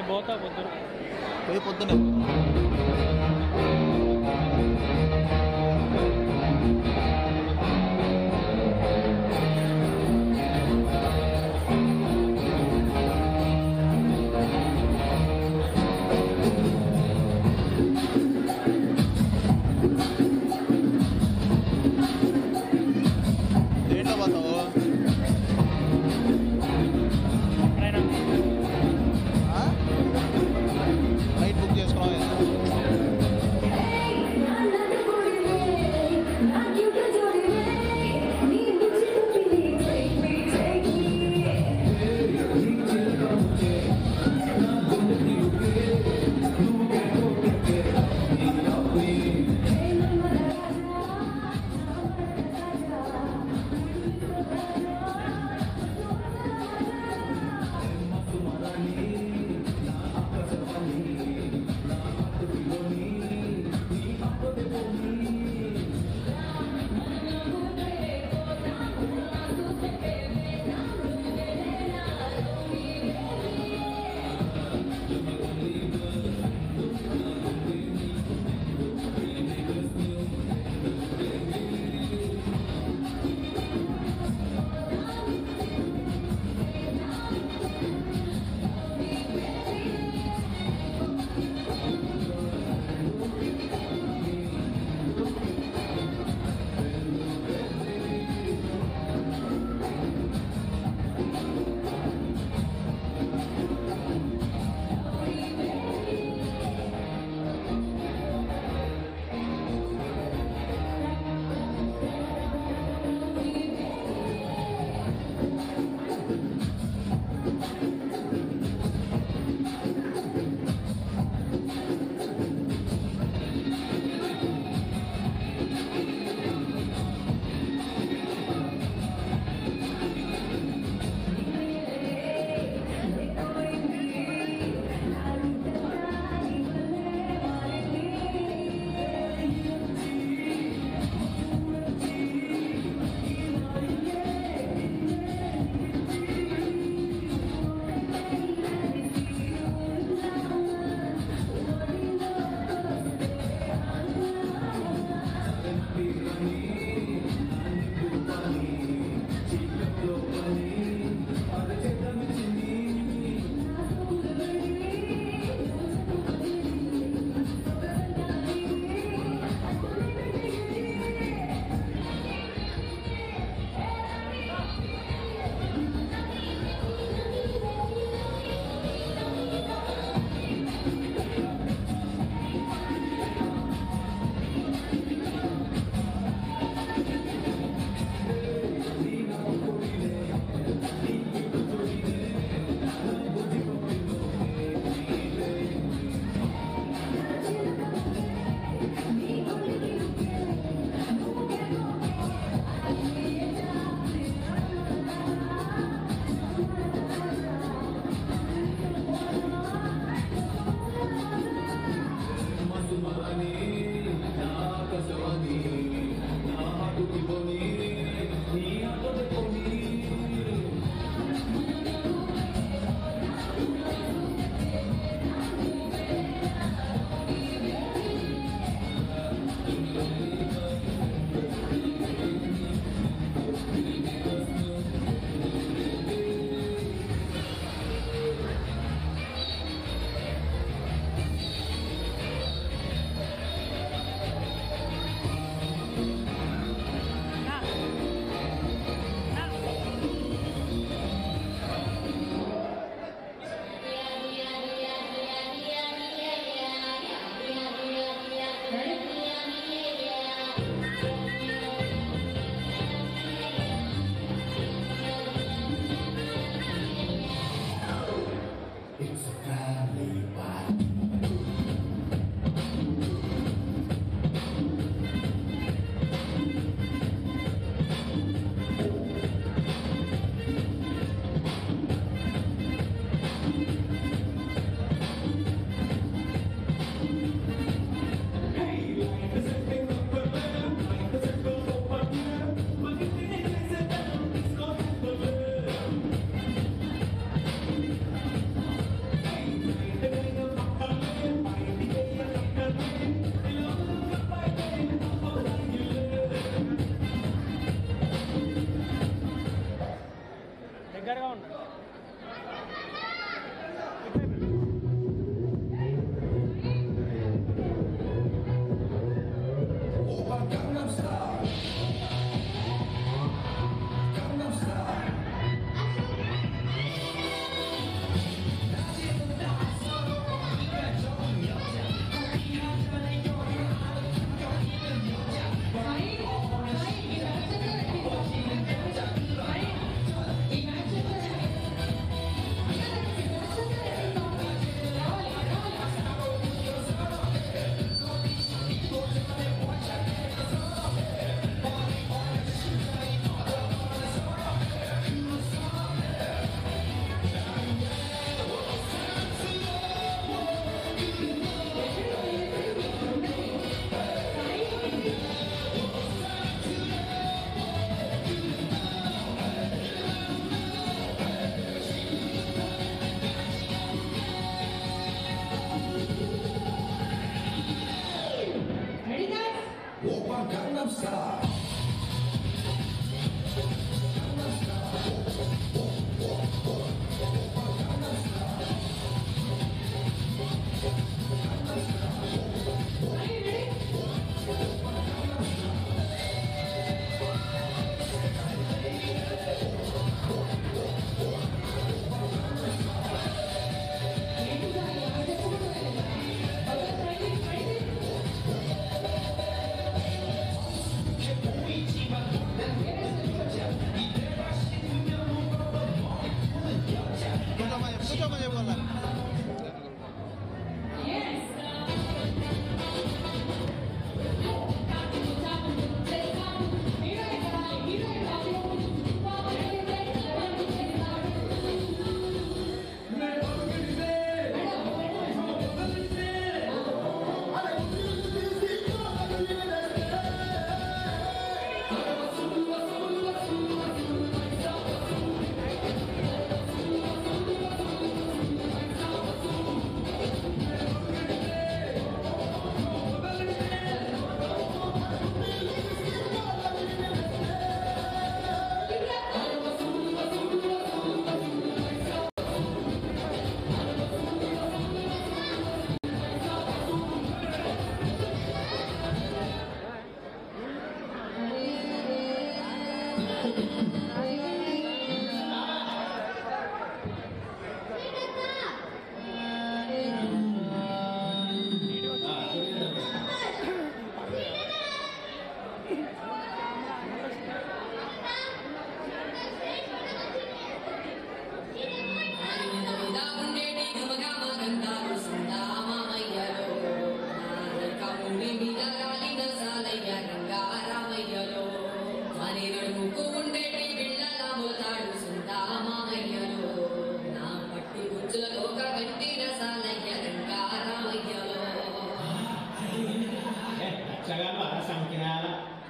పోతా పొద్దున పోయి పొద్దునే దేంట్లో పోతావు ఎక్కడైనా ఆ? ఫ్లైట్ బుక్ చేసుకున్నావు ఏంది?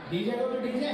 डीजे को तो डीजे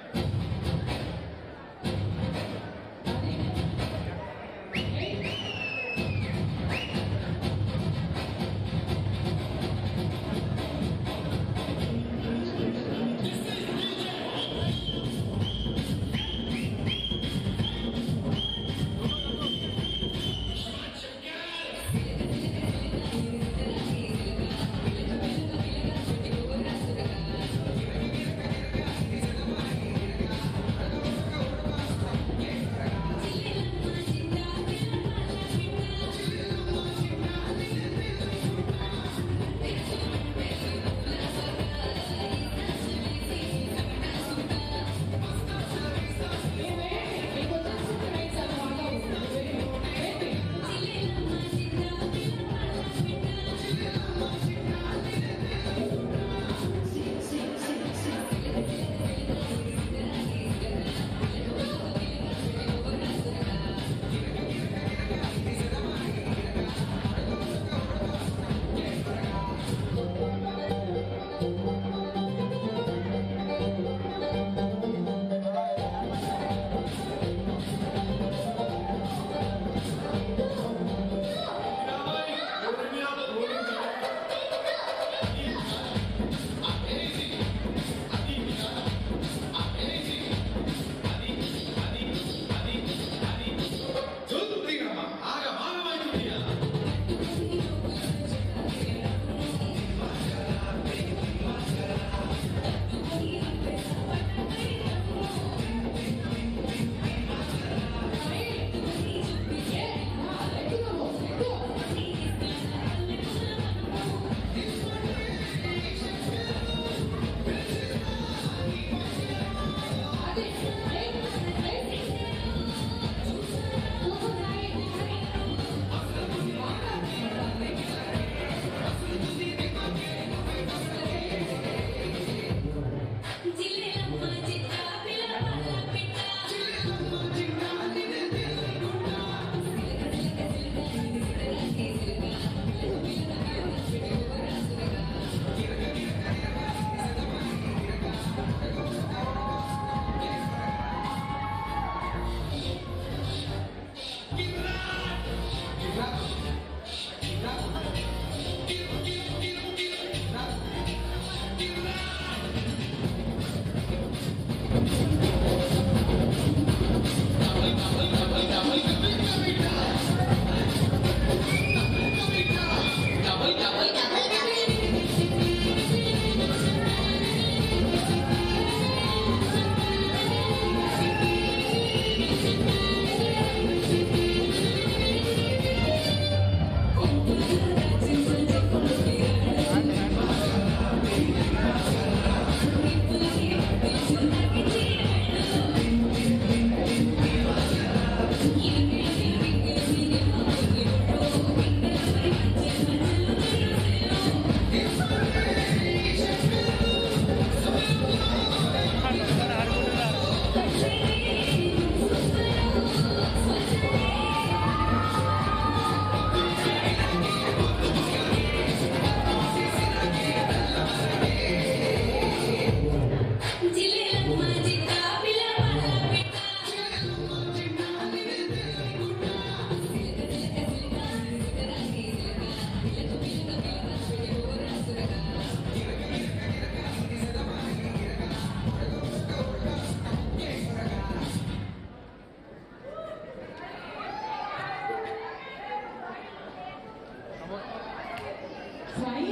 సాయి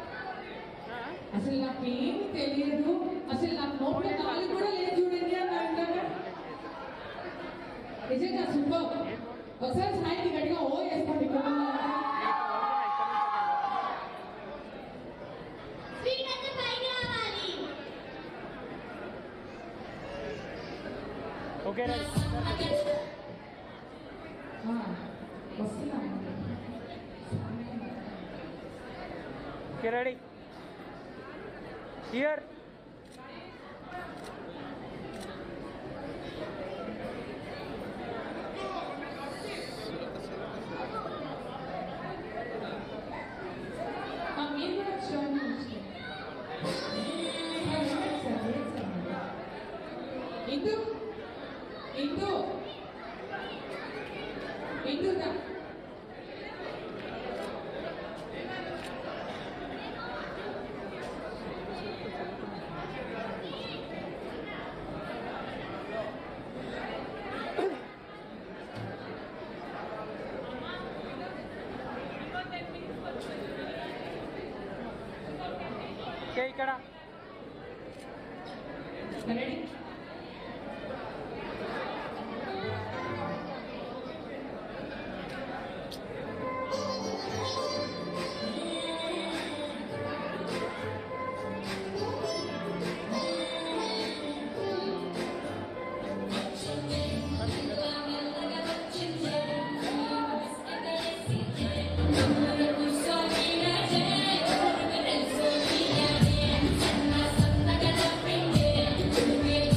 అసలు నాకేం తెలియదు అసలు నాకు నోట్లో నాలుగు కూడా లేదు చూడండి అని అంటారు నిజంగా సూపర్ ఒకసారి సాయికి గట్టిగా ఓ వేసుకోండి ఇక్కడ శ్రీకాంత్ పైకి రావాలి ఓకే రెడీ వస్తున్నాను ఓకే రెడీ హియర్ మీరు కూడా చూడండి సార్ ఇందు ఇందు ఇందు దా ఓకే ఇక్కడ రెడీ Thank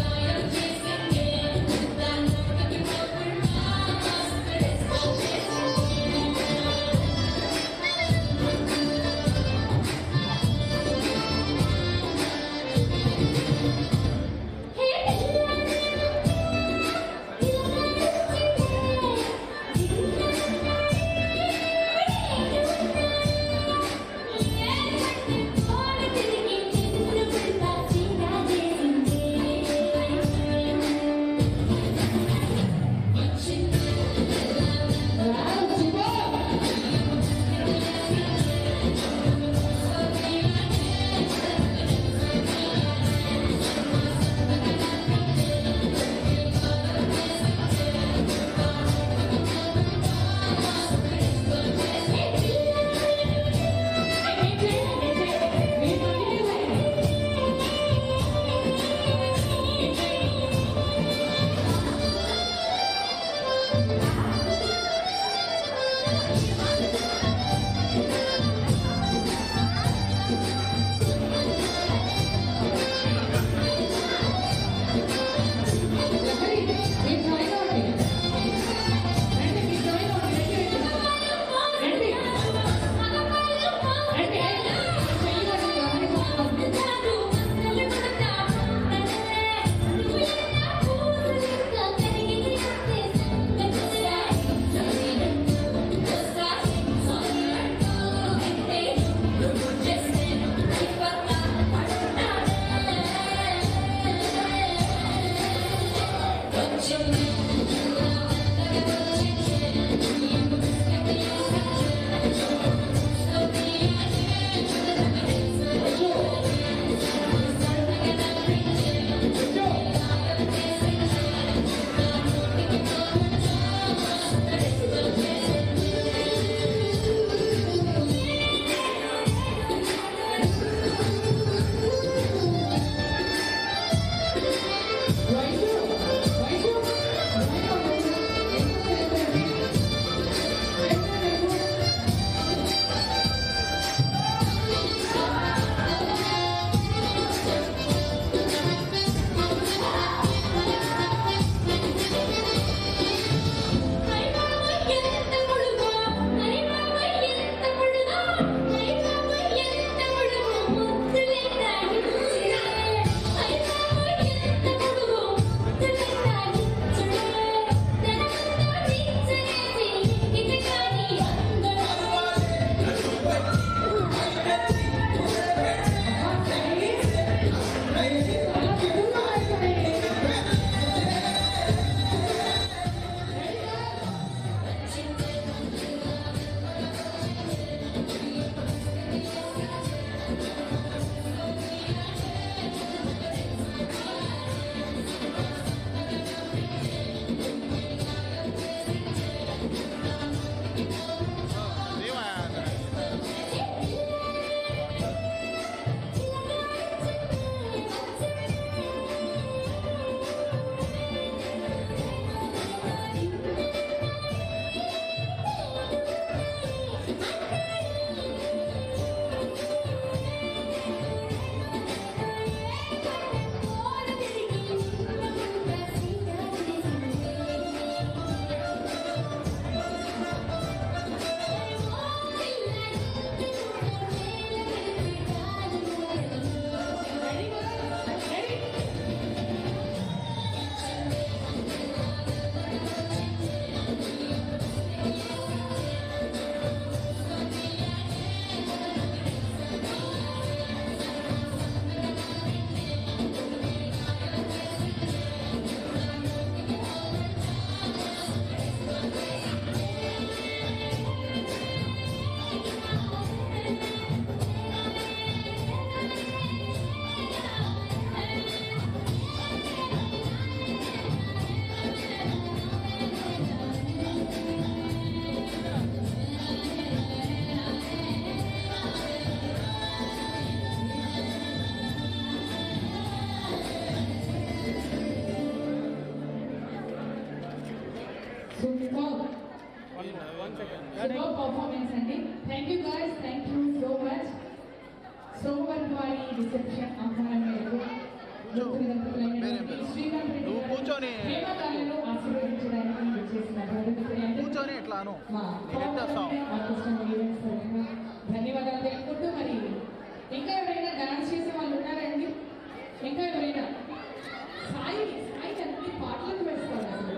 రిసెప్షన్ అమ్మాయిలకు నూతన దంపతులైనటువంటి వేరేం లేదు. శ్రీకాంత్ రెడ్డి నువ్వు గారు కూర్చొని- ప్రేమగాలను ఆశీర్వదించడానికి విచ్చేసిన ప్రభుత్వాలందరికీ కూర్చొని ఇట్లా అను మా ఎత్తేస్తాం ఆర్కెస్ట్రా ఈవెంట్స్ తరఫున ధన్యవాదాలు తెలుపుకుంటూ మరి ఇంకా ఎవరైనా డాన్స్ చేసే వాళ్ళు ఉన్నారండి ఇంకా ఎవరైనా సాయి సాయి అన్ని పాటలకు వేస్తారు అసలు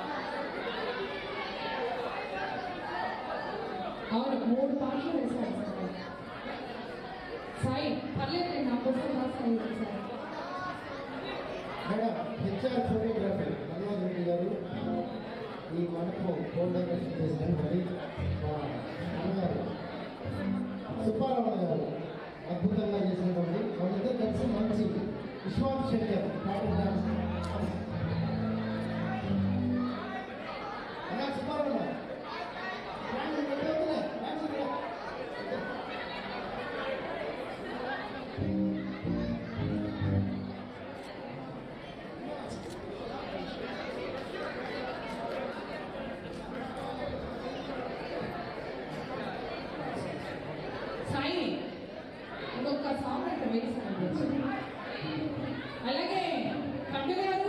అవును మూడు పాటలు వేశారు సాయి. సాయి పర్లేదు నేను నా కోసం రా సాయి ఒకసారి. Madam HR photography Hanuman Reddy garu ఈ మండపం ఫోటోగ్రఫీ చేశారు మరి మా అన్నగారు సుబ్బారావు గారు అద్భుతంగా చేసినటువంటి వాళ్ళిద్దరు కలిసి మంచి విశ్వాస్ శంకర్ పాటలు డాన్స్ అన్నా సుబ్బారావు గారు. డాన్స్ ఇక్కడ వదిలే, డాన్స్ ఇక్కడ. సాయి ఇంకొక సాంగ్ అంటే వేసాను అలాగే పండుగ గారు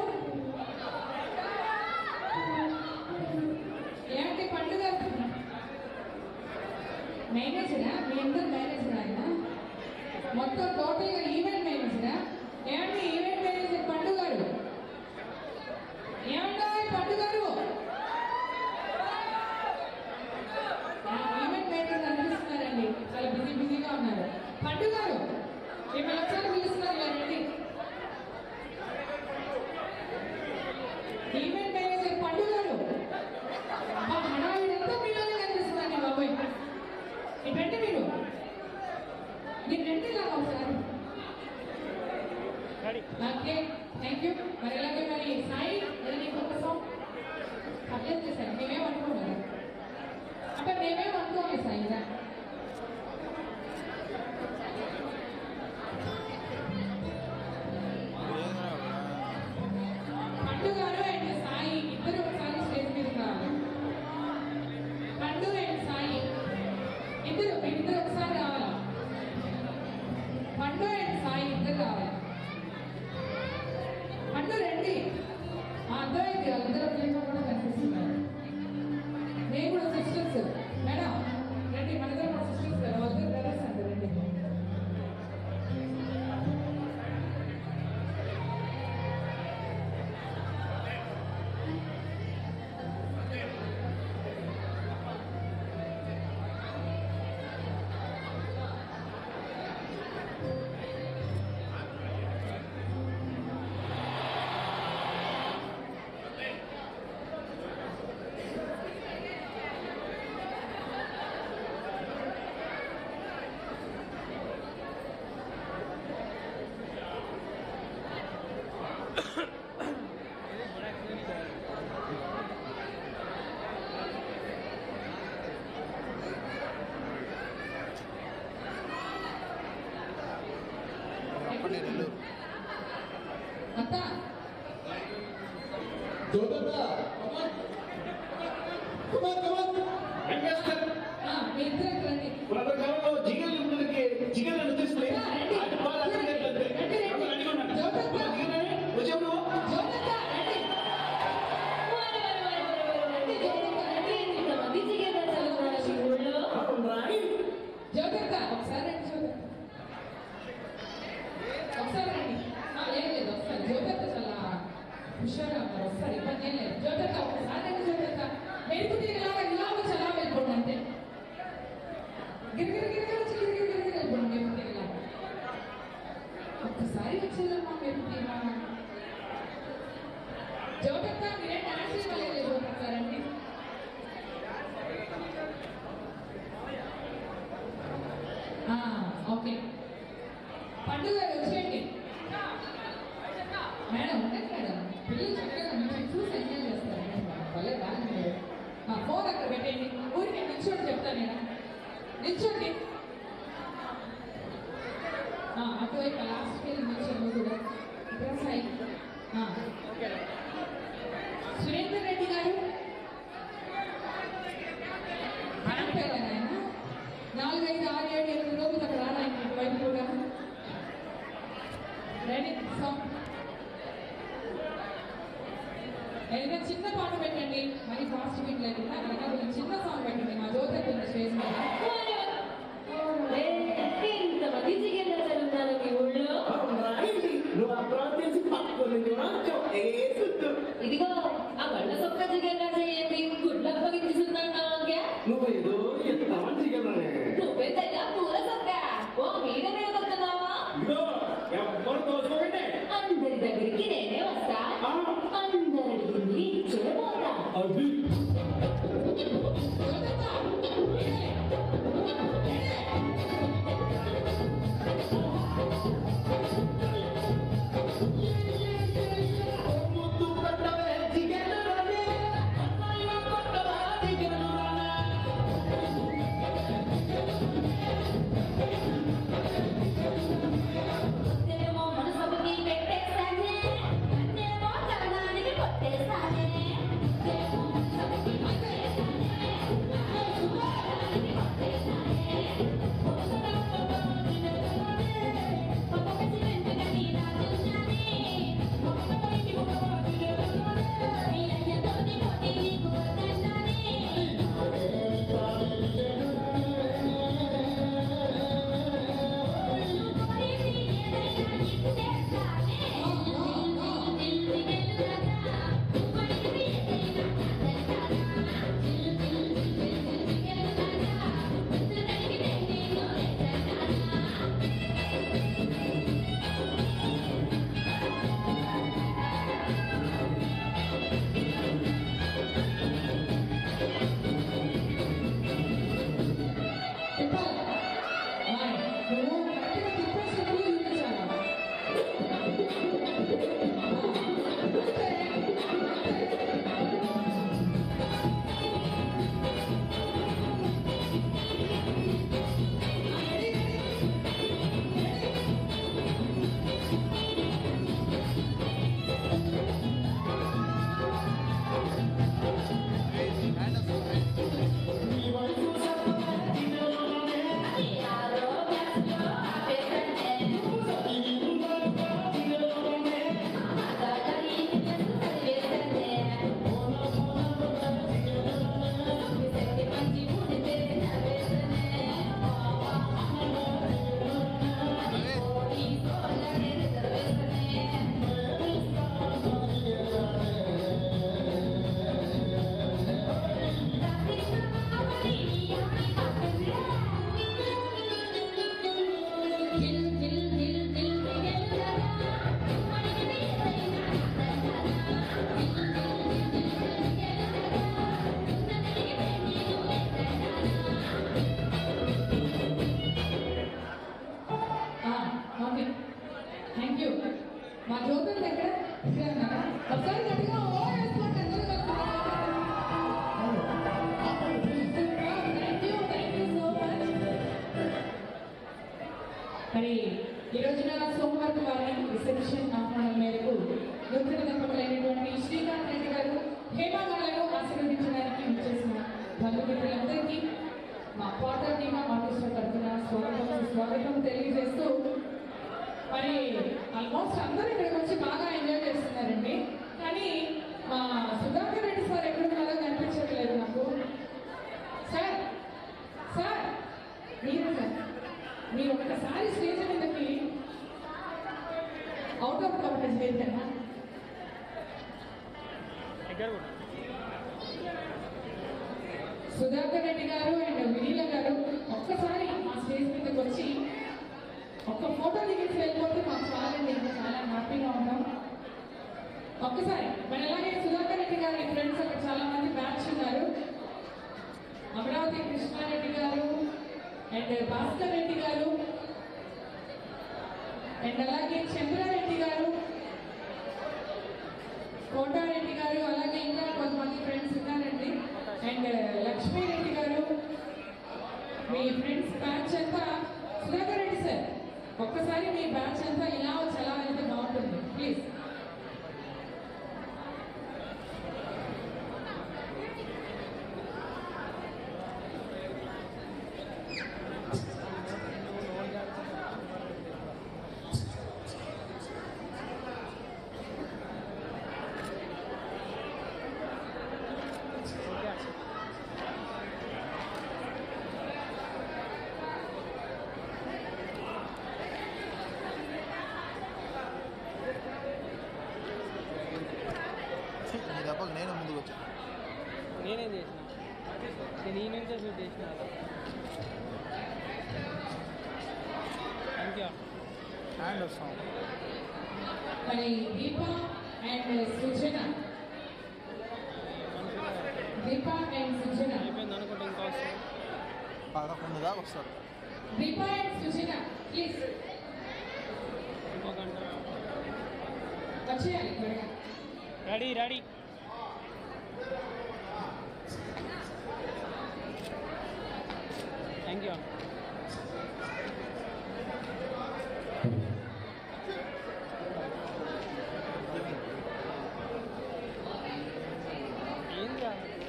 ఏమంటే పండుగ మేనేజరా మీ అందరు మేనేజర్ ఆయన మొత్తం టోటల్గా ఈవెంట్ మేనేజరా ఏమండి ఈవెంట్ మేనేజర్ పండుగ గారు ఏమంటా పండుగ గారు ఈవెంట్ మేనేజర్ అనిపిస్తున్నారండి చాలా బిజీ బిజీగా ఉన్నారు పండు గారు మిమ్మల్ని ఒకసారి పిలుస్తున్నారు ఇలా రండి ఈవెంట్ మేనేజర్ పండు గారు మా హడావిడంతా మీలోనే కనిపిస్తుందండి బాబాయ్ ఇటు రండి మీరు మీరు రండి ఇలా ఒకసారి రెడీ ఓకే థ్యాంక్ యూ మరి ఇలాగే మరి సాయి మరి నీకు ఒక సాంగ్ పర్లేదు చేశారు మేమేం అనుకోలేదు అంటే మేమేం అనుకోలేదు సాయి ఇలా పండు గారు అండ్ సాయి ఇద్దరు ఒకసారి స్టేజ్ మీద రావాలి పండు అండ్ సాయి ఇద్దరు ఇద్దరు ఒకసారి రావాలి పండు అండ్ సాయి ఇద్దరు రావాలి పండు రండి ఆ, అర్థమైంది వాళ్ళిద్దరు ప్రేమ కూడా కనిపిస్తున్నారు నేను కూడా సిస్టర్స్ మేడం రండి మన ఇద్దరు కూడా సిస్టర్స్ కదా వాళ్ళిద్దరు బ్రదర్స్ అంటారు రండి అప్పుడు నేను నెల్లూరు అత్త ఆ, మీ ఇద్దరు రండి పునర్కాలంలో జిగలు ముందుకి జిగలు అనిపిస్తాయి అత్త, రండి అది బాగా అర్థమైనట్లయితే. రండి రండి రెడీగా ఉన్నాడు. జ్యోతక్క జిగలే, వచ్చావు నువ్వు? జ్యోతక్క రండి రండి జ్యోతక్క రండి జ్యోతక్క ఒకసారి రండి జ్యోతక్క ఒకసారి రండి ఆ, లేదు లేదు ఒకసారి జ్యోతక్క చాలా హుషారుగా ఉన్నారు ఒకసారి ఇబ్బంది ఏం లేదు జ్యోతక్క ఒకసారి రండి జ్యోతక్క మెరుపు తీగలాగా ఇలా వచ్చి అలా వెళ్ళిపోండి అంతే గిరిగిరి గిరిగిరి వచ్చి గిరిగిరి గిరిగిరి వెళ్ళిపోండి మెరుపు తీగలాగా ఒక్కసారి వచ్చిందమ్మా మెరుపు తీగ జ్యోతక్క మీరే డాన్స్ చేయలేదు జ్యోతక్క రండి ఆ, ఓకే పండుగ వచ్చేయండి మేడం ఉండండి మేడం పిల్లలు చక్కగా మిమ్మల్ని చూసి ఎంజాయ్ చేస్తారు మేడం. భలే బాగుంది ఆ, ఫోన్ అక్కడ పెట్టేయండి ఊరికి నిల్చోండి చెప్తాను నేను నిల్చోండి ఆ, అటువైపు లాస్ట్కి వెళ్ళి నిల్చోండి కూడా ఇక్కడ సైడ్ ఆ, ఓకే సురేందర్ రెడ్డి గారు ఆయన పేరు ఆయన నాలుగైదు ఆరు ఏడు ఎనిమిది రోజులు అక్కడ రానాయన ఇటువైపు కూడా రెడీ సాంగ్ ఏదైనా చిన్న పాట పెట్టండి మరి ఫాస్ట్ బీట్ లేకుండా కనుక కొంచెం చిన్న సాంగ్ పెట్టండి మా జ్యోతి కొంచెం స్టేజ్ మీద ఇంతమంది జిగేంద్ర ఉన్నారు మీ ఊళ్ళో నువ్వు ఆ ప్రాంతం పట్టుకొని వేసుకుంటూ ఇదిగో ఆ బండ సొక్క జిగేంద్ర చేయండి గుడ్ల అప్పగించుతున్నాగా నువ్వు ఏదో ఎత్తామని జిగలనే నువ్వెంతగా పూల సొక్క ఓ మీద మీద వస్తున్నావా ఇదిగో ఎవ్వరు తోసుకోండి అందరి దగ్గరికి నేనే వస్తా అందరి అడిగింది ఇచ్చేపోతా అది ముద్దు పెట్టవే జిగలనే అమ్మాయి కొట్టవా జిగలనే నేనేమో మనసుకి పెట్టేస్తానే నేనేమో చరణానికి కొట్టేస్తానే నేనేమో మనసుకి పెట్టేస్తానే నేనేమో చరణానికి కొట్టేస్తానే ఒక్కొక్కటి వెంటనే నీ రాజున్నానే ఒక్కొక్కటి మీ అయ్యతోటి పోటీ నీకు వద్దన్నానే తిప్పాలి ఆయ్, నువ్వు కరెక్ట్గా తిప్పేసినప్పుడు చూపించాలి అంతే ఓకే థ్యాంక్ యూ మా జ్యోతుల దగ్గర ఇక్కడ ఉన్నారా? ఒకసారి గట్టిగా ఓ వేసుకోండి అందరూ కలిసి. Thank you thank you so much మరి ఈ రోజున సోమవారం వారి రిసెప్షన్ ఆహ్వానం మేరకు నూతన దంపతులైనటువంటి శ్రీకాంత్ రెడ్డి గారు హేమ గారు ఆశీర్వదించడానికి విచ్చేసిన బంధుమిత్రులందరికీ మా పాట టీమా ఆర్టిస్టుల తరఫున స్వాగతం స్వాగతం తెలియజేస్తూ మరి ఆల్మోస్ట్ అందరూ ఇక్కడికి వచ్చి బాగా ఎంజాయ్ చేస్తున్నారండి కానీ మా సుధాకర్ రెడ్డి సార్ ఎక్కడున్నారో కనిపించట్లేదు నాకు సార్ సార్ మీరు సార్ మీరు ఒక్కసారి స్టేజ్ మీదకి అవుట్ ఆఫ్ కవరేజ్ వెళ్తారా దగ్గర కూడా సుధాకర్ రెడ్డి గారు అండ్ వినీల గారు ఒక్కసారి మా స్టేజ్ మీదకి వచ్చి ఒక్క ఫోటో దిగేసి వెళ్ళిపోతే మాకు చాలండి ఇంకా చాలా హ్యాపీగా ఉన్నాం ఒక్కసారి మరి అలాగే సుధాకర్ రెడ్డి గారి ఫ్రెండ్స్ అక్కడ చాలా మంది బ్యాచ్ ఉన్నారు అమరావతి కృష్ణారెడ్డి గారు అండ్ భాస్కర్ రెడ్డి గారు అండ్ అలాగే చంద్రారెడ్డి గారు కోటారెడ్డి గారు అలాగే ఇంకా కొంతమంది ఫ్రెండ్స్ ఉన్నారండి అండ్ లక్ష్మీరెడ్డి గారు మీ ఫ్రెండ్స్ బ్యాచ్ అంతా సుధాకర్ రెడ్డి సార్ ఒక్కసారి మీ బ్యాచ్ అంతా ఇలా వచ్చి ఎలా వెళ్తే బాగుంటుంది ప్లీజ్ నీ నుంచే షూట్ చేసిన థ్యాంక్ యూ హ్యాండ్ సాంగ్ మరి దీప అండ్ సృజన దీప అండ్ సృజన అయిపోయింది అనుకుంటే ఇంకా వస్తుంది పదకొండు దాకా వస్తారు దీప అండ్ సృజన ప్లీజ్ ఇంకో గంట వచ్చేయాలి త్వరగా రెడీ రెడీ థ్యాంక్ యూ ఏంద్రా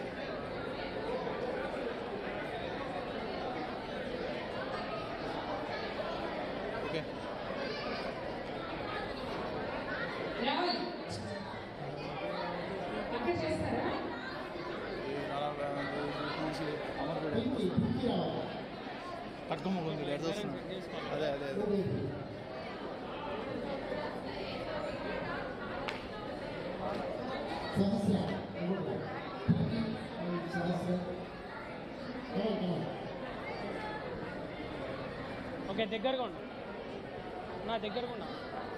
ఓకే రావాలి అక్కడ చేస్తారా పింకి పింకి రావాలి పట్టుకోమ కొంచెం ఎటు వస్తుంది అదే అదే అదే ఊరేగి. సహస్ర ఊరు. Pinky and Sahasra Come on, come on. Okay దగ్గరగా ఉండు నా దగ్గరగా ఉన్నా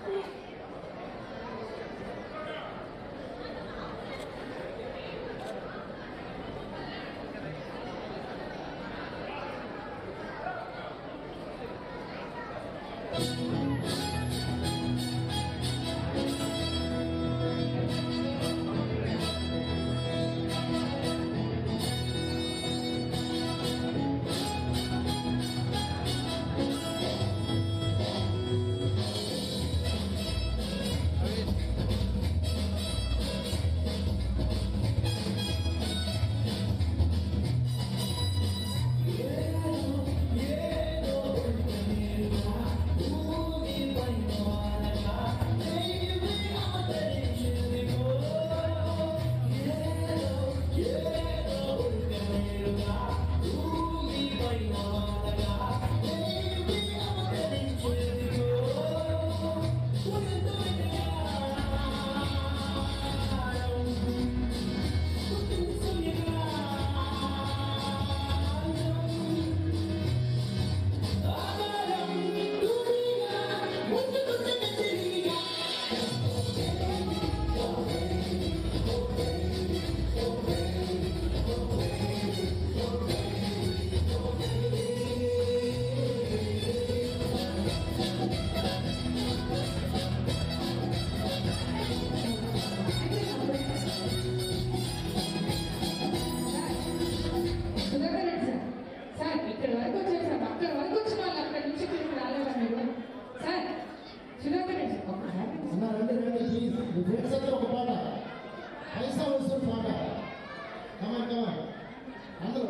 సుధాకర్ రెడ్డి సార్ సార్ ఇక్కడ వరకు వచ్చారు సార్ అక్కడ వరకు వచ్చిన వాళ్ళు అక్కడ నుంచి ఇక్కడికి రాలేదా మీరు సార్ సుధాకర్ రెడ్డి సార్ ఒక్కసారి అన్న రండి రండి ప్లీజ్ మీ ఫ్రెండ్స్ అందరూ ఒక పాట పైసా వసూలు పాట కమాన్ కమాన్ అందరూ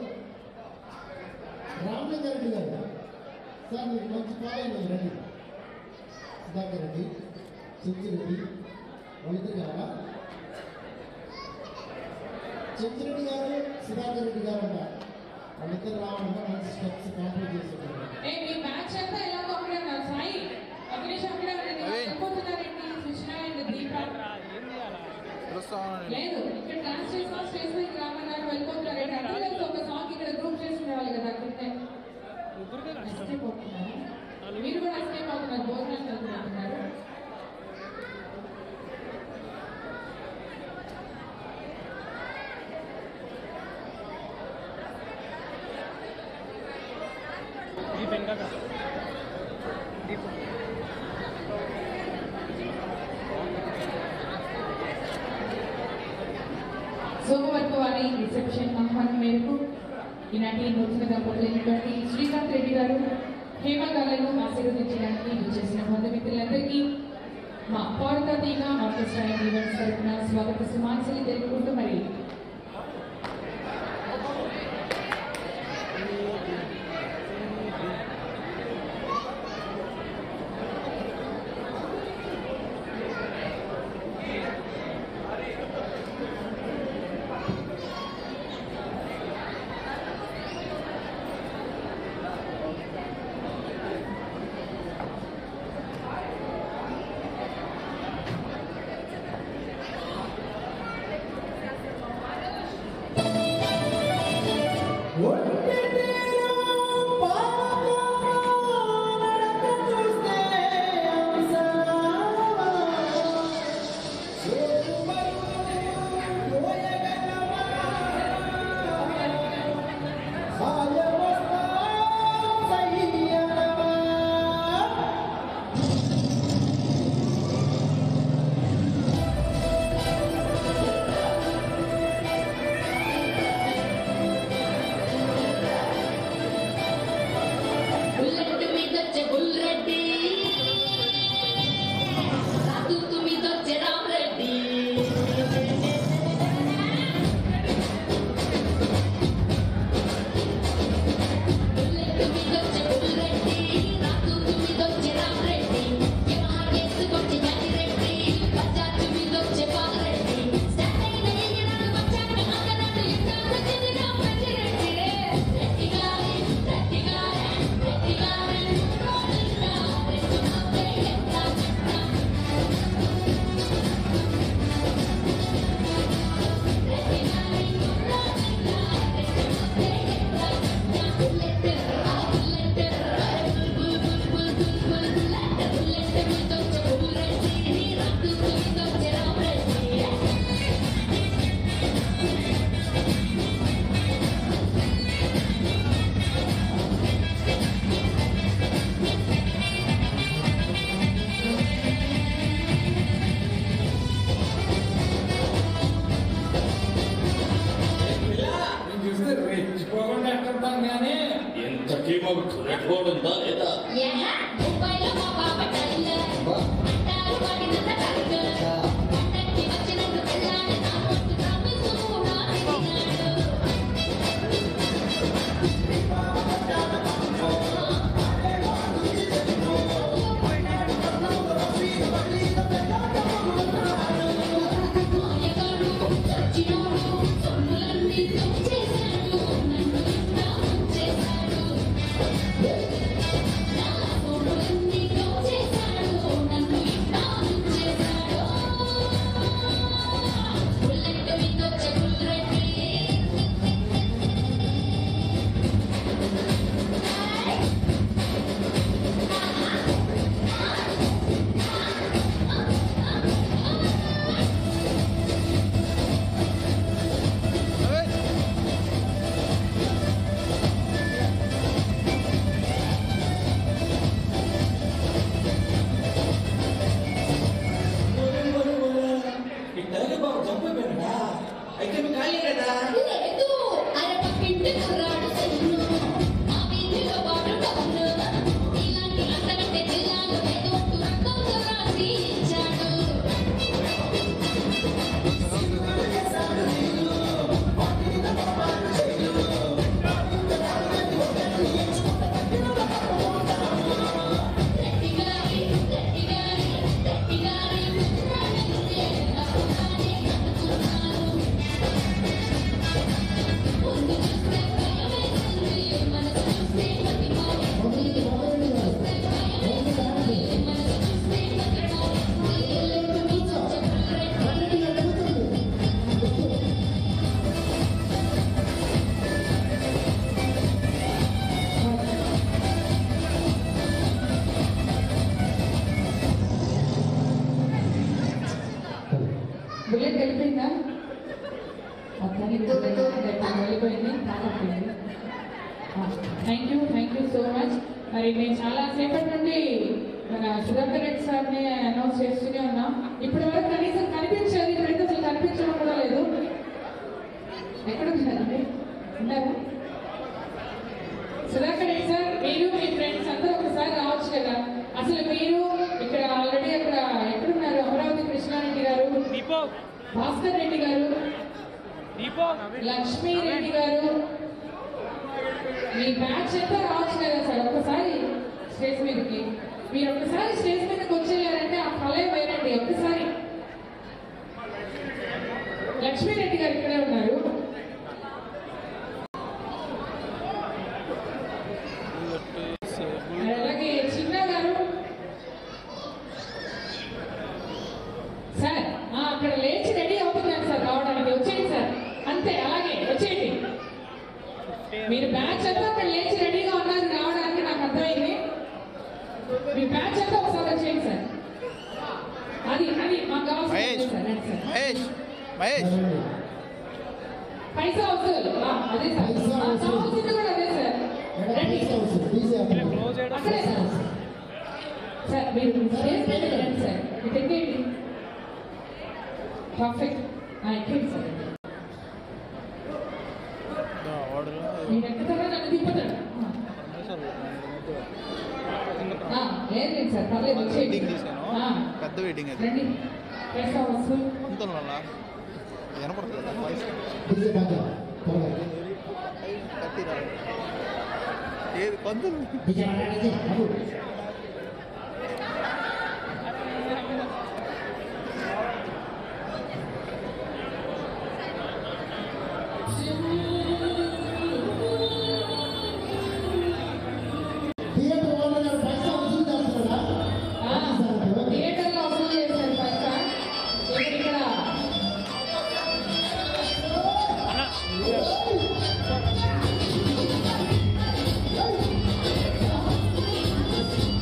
రామలింగ రెడ్డి గారు సార్ మీకు మంచి పాలన రండి సుధాకర్ రెడ్డి చెంచిరెడ్డి వాళ్ళిద్దరు గారా చెంచిరెడ్డి గారు సుధాకర్ రెడ్డి గారు అంట వాళ్ళిద్దరు రావాలంటే మంచి స్టెప్స్ కాంప్లీట్ చేస్తున్నారు ఏ మీ మ్యాచ్ అంతా ఎలాగో అక్కడే ఉన్నారు సాయి అఖిలేష్ అక్కడే ఉన్నారు అదే. వెళ్ళిపోతున్నారండి కృష్ణ అండ్ దీప రా, ఏం చేయాలా పిలుస్తామని లేదు ఇక్కడ డాన్స్ చేసిన స్టేజ్ మీద రామన్నారు వెళ్ళిపోతున్నారండి అందరూ ఒక సాంగ్ ఇక్కడ గ్రూప్ చేసుకునేవాళ్ళు కదా అక్కడే ముగ్గురికే కష్టం ఎస్కేప్ అవుతున్నారు మీరు కూడా ఎస్కేప్ అవుతున్నారు భోజనాలు చదువుతున్నారు ఈ పెన్ కదా దీపు సోమవరపు వారి రిసెప్షన్ ఆహ్వానం మేరకు ఈనాటి నూతన దంపతులైనటువంటి శ్రీకాంత్ రెడ్డి గారు హేమ గాలను ఆశీర్వదించడానికి విచ్చేసిన బంధుమిత్రులందరికీ మా పౌరత తీగ ఆర్కెస్ట్రా అండ్ ఈవెంట్స్ తరఫున స్వాగత సుమాంజలి తెలుపుకుంటూ మరి పెట్టుకోవడంతో లేదా యహ ముంబైలో మా బాబా టైలర్ అంటారు వాడినంత టైలర్ పండక్కి వచ్చినట్టు వెళ్ళాడు నా పొట్టు ప్రామిస్ కూడా తిరిగాడు మాయగాడు చచ్చినోడు సొమ్ములన్నీ దోచేశాడు నన్ను ఇంట్లో ఉంచేశాడు నా సొమ్ములన్నీ దోచేశాడు నన్ను ఇంట్లో ఉంచేశాడు బుల్లెట్ విందొచ్చే బుల్లెట్ ఇంతకు బాబు చంపిపోయినా అయితే మీకు ఖాళీ కదా లేదు అరపక్కింటి కుర్రాడు సెల్లు మా వీధిలో వాడు డౌను ఇలాంటి అంతకంటే జిల్లాలో ఏదో ఒక రకంతో రాసి ఇచ్చాడు రెడ్డి గారి రెడ్డి గారి రెడ్డి గారి ముద్రాడంటే నవ్వుతానే అనుకున్నాను ముందు చూస్తే భయమేస్తుంది మనసు చూస్తే మతిపోతుంది చూస్తే భయమేస్తుంది మనసు చూస్తే మతిపోతుంది ఎల్లెత్తు మీ చొచ్చ బుల్లెట్ వెళ్ళిపోయిందా మొత్తానికి బుల్లెట్ వెళ్ళిపోయింది తాకట్లేదు thank you thank you so much మరి మేము చాలా సేపటి నుండి మన సుధాకర్ రెడ్డి సార్ని అనౌన్స్ చేస్తూనే ఉన్నాం ఇప్పటి వరకు కనీసం కనిపించేది ఇప్పుడైతే అసలు కనిపించడం కూడా లేదు ఎక్కడ ఉన్నారండి ఉన్నారా సుధాకర్ రెడ్డి సార్ మీరు మీ ఫ్రెండ్స్ అందరూ ఒకసారి రావచ్చు కదా అసలు మీరు ఇక్కడ ఆల్రెడీ అక్కడ ఎక్కడున్నారు అమరావతి కృష్ణారెడ్డి గారు దీపక్ భాస్కర్ రెడ్డి గారు దీపక్ లక్ష్మీ రెడ్డి గారు మీ బ్యాచ్ అంతా రావచ్చు కదా సార్ ఒక్కసారి స్టేజ్ మీదకి మీరు ఒక్కసారి స్టేజ్ మీదకి వచ్చేయారంటే ఆ కళే వేరండి ఒక్కసారి లక్ష్మీ రెడ్డి గారు ఇక్కడే ఉన్నారు మరి అలాగే చిన్న గారు సార్ ఆ, అక్కడ లేచి రెడీ అవుతున్నాను సార్ రావడానికి వచ్చేయండి సార్ అంతే అలాగే వచ్చేయండి మీరు బ్యాచ్ అంతా అక్కడ లేచి రెడీగా ఉన్నారు రావడానికి నాకు అర్థమైంది మీ బ్యాచ్ అంతా ఒకసారి వచ్చేయండి సార్ అది అది మాకు కావాల్సింది మహేష్ సార్ రండి సార్ మహేష్ మహేష్ పైసా వసూలు ఆ, అదే సార్ పైసా ఆ, వసూలు. కావాల్సింది కూడా అదే సార్ రండి క్లోజ్ చేయడం అక్కడే సార్ సార్ మీరు స్టేజ్ మీద రండి సార్ ఇటు ఎక్కేయండి పర్ఫెక్ట్ ఎక్కేయండి సార్ ఆర్డర్ మీరు ఎక్కుతారా నన్ను తిప్పుతాడు ఆ, లేదు లేదు సార్ పర్లేదు వచ్చేయండి వెయిటింగ్ తీసాను ఆ, పెద్ద వెయిటింగ్ అది రండి పైసా వసూలు ఎంత వినపడుతుంది వాయిస్ డీజే బాగా త్వరగా థర్టీ ఏది పంతులు డీజే బాగా డీజే బాబు థియేటర్ ఓనర్ గారు పైసా వసూలు చేస్తున్నాడా ఆ, థియేటర్లో వసూలు చేశారు పైసా ఇప్పుడు ఇక్కడ అన్న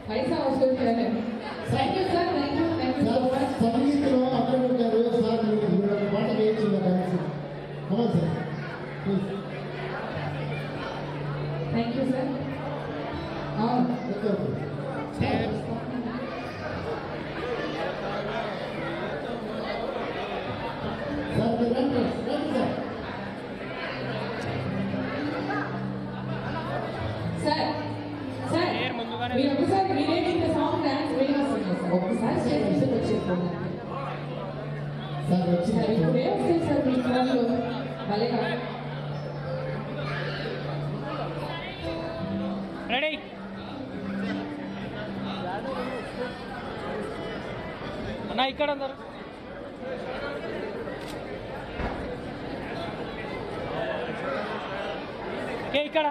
పైసా వసూలు చేయలేదు thank you sir thank you thank you so sir much సంగీతంలో అక్కడ గారు సార్ మీరు మీరు ఒక పాట వేయచ్చు dance Kamal sir please thank you sir అవును ఓకే ఓకే సార్ మీరు రండి రండి సార్ సార్ సార్ పేరు ముందుగానే మీరు ఒకసారి మీరేంటి ఇంత సాంగ్ డాన్స్ వేయవలసింది సార్ ఒకసారి స్టేజ్ మీద వచ్చేసుకోండి సార్ సార్ వచ్చింది ఇప్పుడు ఏం వస్తుంది సార్ మీ ఫోన్లో భలే కాదు రెడీ అన్న ఇక్కడ అందరు ఓకే ఇక్కడ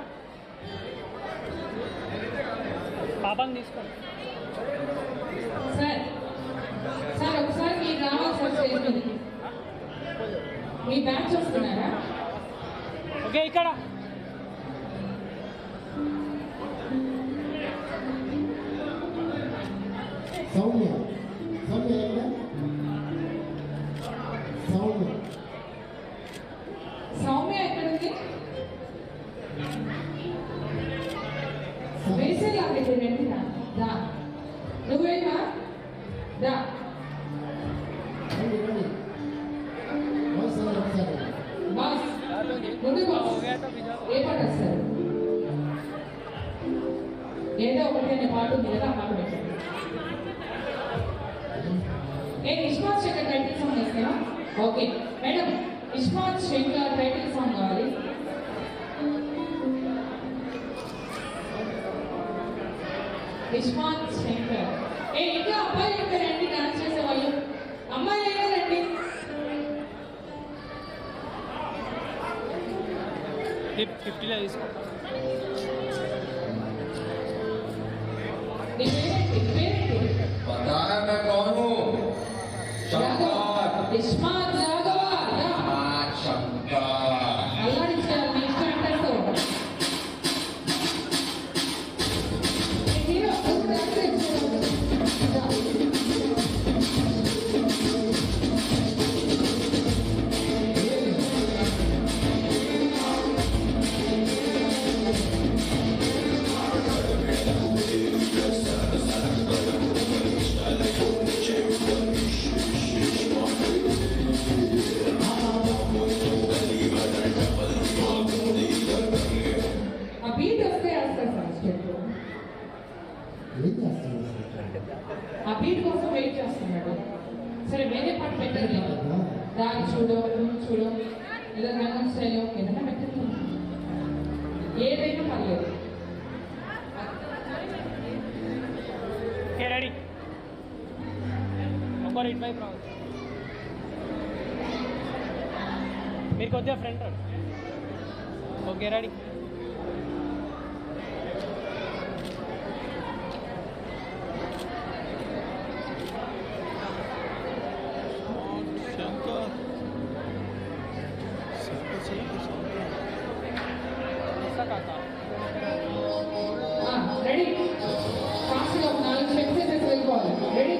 పాపని తీసుకోండి సార్ సార్ ఒకసారి మీరు రావాలి సార్ స్టేజ్ మీదకి మీ బ్యాచ్ వస్తున్నారా ఓకే ఇక్కడ సౌమ్య సౌమ్య ఎక్కడ సౌమ్య సౌమ్య ఎక్కడుంది వేసేది అక్కడ వెంటనే దా నువ్వేనా దా రండి రండి బాయ్ సార్ ఒకసారి బాస్ ముందు బాస్ ఏ పాట వస్తారు ఏదో ఒకటి అనే పాట ఉంది కదా ఆ పాట పెట్టండి ఏ ఇస్మాత్ శంకర్ టైటిల్ సాంగ్ వేస్తావా okay madam Ismart Shankar title song కావాలి ఇస్మాత్ శంకర్ ఏ ఇంకా అబ్బాయి ఇంకా రండి డాన్స్ చేసేవాళ్ళు అమ్మాయి అయినా రండి ఫిఫ్టీలో తీసుకో నీ పేరేంటి నీ పేరేంటి पता है मैं कौन हूँ शंकर ఇస్మాత్ రాఘవ రా. हाँ, शंकर అల్లాడించాలి నీ ఇష్టం అంటారు హీరో నువ్వు డాన్స్ చేస్తున్నావు. రా. ఆ బీట్ వస్తే వేస్తారు సార్ స్టెప్ ఏం చేస్తున్నారు ఆ బీట్ కోసం వెయిట్ చేస్తున్నాడు సరే వేరే పాట పెట్టండి దాన్ని చూడు నువ్వు చూడు ఏదో రంగం స్టైల్ ఏదైనా పెట్టండి ఏదైనా పర్లేదు ఓకే రెడీ ఒకరు ఇటు వైపు రావచ్చు మీరు కొద్దిగా ఫ్రంట్ రండి ఓకే రెడీ రెడీ ఫాస్ట్గా ఒక నాలుగు స్టెప్స్ వేసేసి వెళ్ళిపోవాలి రెడీ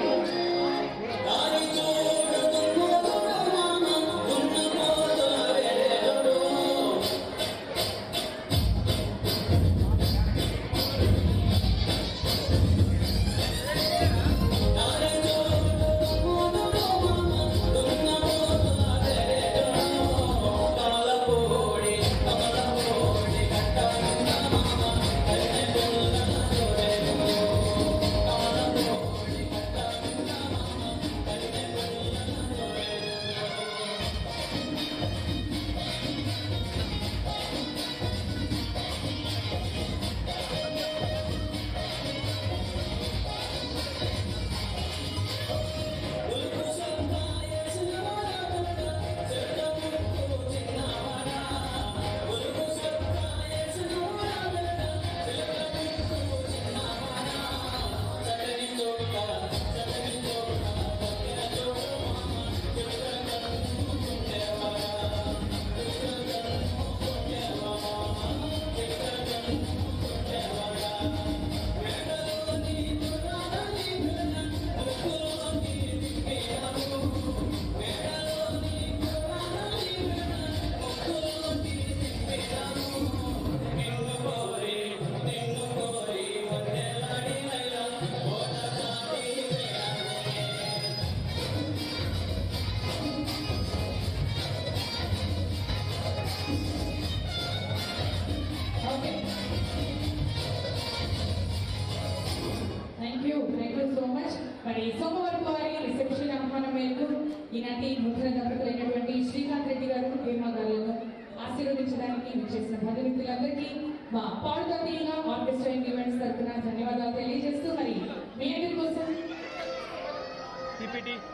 మరి సోమవారం వారి రిసెప్షన్ ఆహ్వానం మేరకు ఈనాటి నూతన దంపతులైనటువంటి శ్రీకాంత్ రెడ్డి గారు హేమ గారులను ఆశీర్వదించడానికి విచ్చేసిన భగవంతులందరికీ మా పాడుదీగా ఆర్కెస్ట్రా అండ్ ఈవెంట్స్ తరఫున ధన్యవాదాలు తెలియజేస్తూ మరి మీ అందరి కోసం పీపీటీ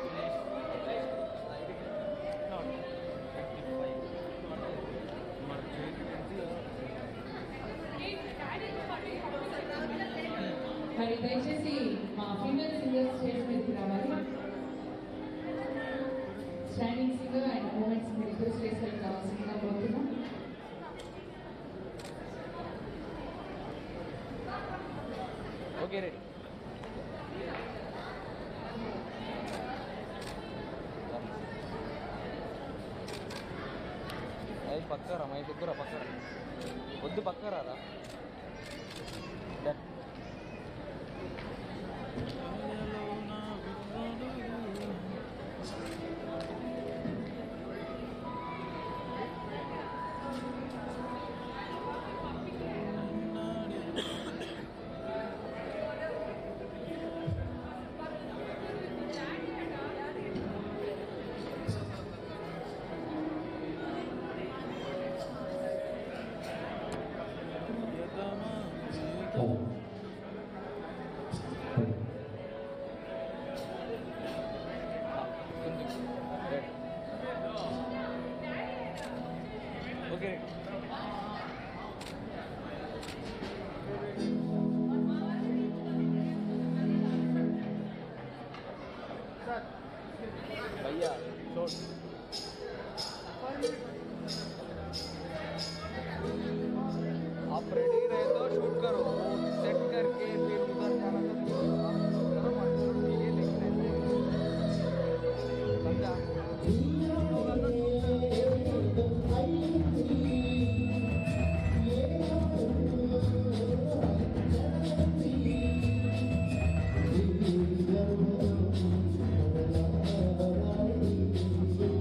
మరి దయచేసి మా ఫీమేల్ సింగర్స్ స్టేజ్ మీదకి రావాలి standing singer and moment singer ఇద్దరు స్టేజ్ మీదకి రావాల్సిందిగా కోరుతున్నాం ఓకే రెడీ అది పక్కరా మా దగ్గర పక్కరా వద్దు పక్కరారా ఓకే भैया छोड़ आप रेडी रहे तो शूट करो सेट करके फिर उधर जाना तो करो मत ये लेके समझा Thank you.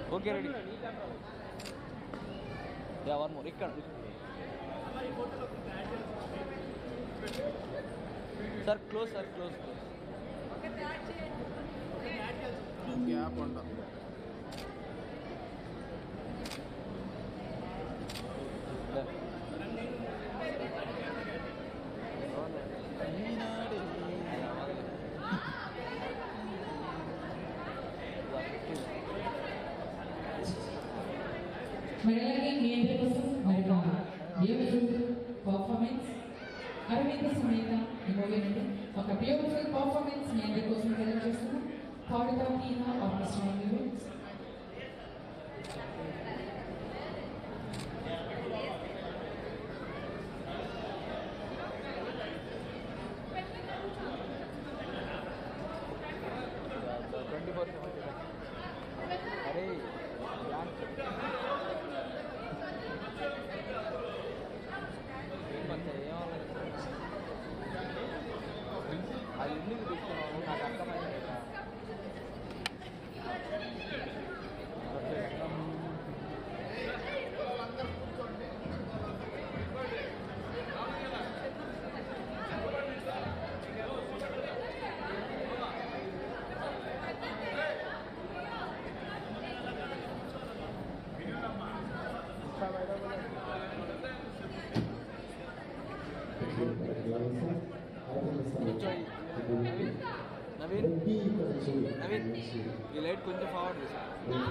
Okay ready ya one more ఇక్కడ sir close sir close gap ఉండదు మరి అలాగే మీ అందరి కోసం మరి ఒక బ్యూటిఫుల్ పర్ఫార్మెన్స్ అరవింద సమేత ఈ మూవీ నుండి ఒక బ్యూటిఫుల్ పర్ఫార్మెన్స్ మీ అందరి కోసం తెలియజేస్తున్నాం పాడుతా తీన ఆర్కెస్ట్రా మ్యూజిక్ ట్వంటీ ఫోర్ అరే ధ్యాన్ అది ఎందుకు తీసుకున్నాను నాకు అర్థమైంది కదా నవీన్ నవీన్ ఈ లైట్ కొంచెం ఫార్వర్డ్ చేసా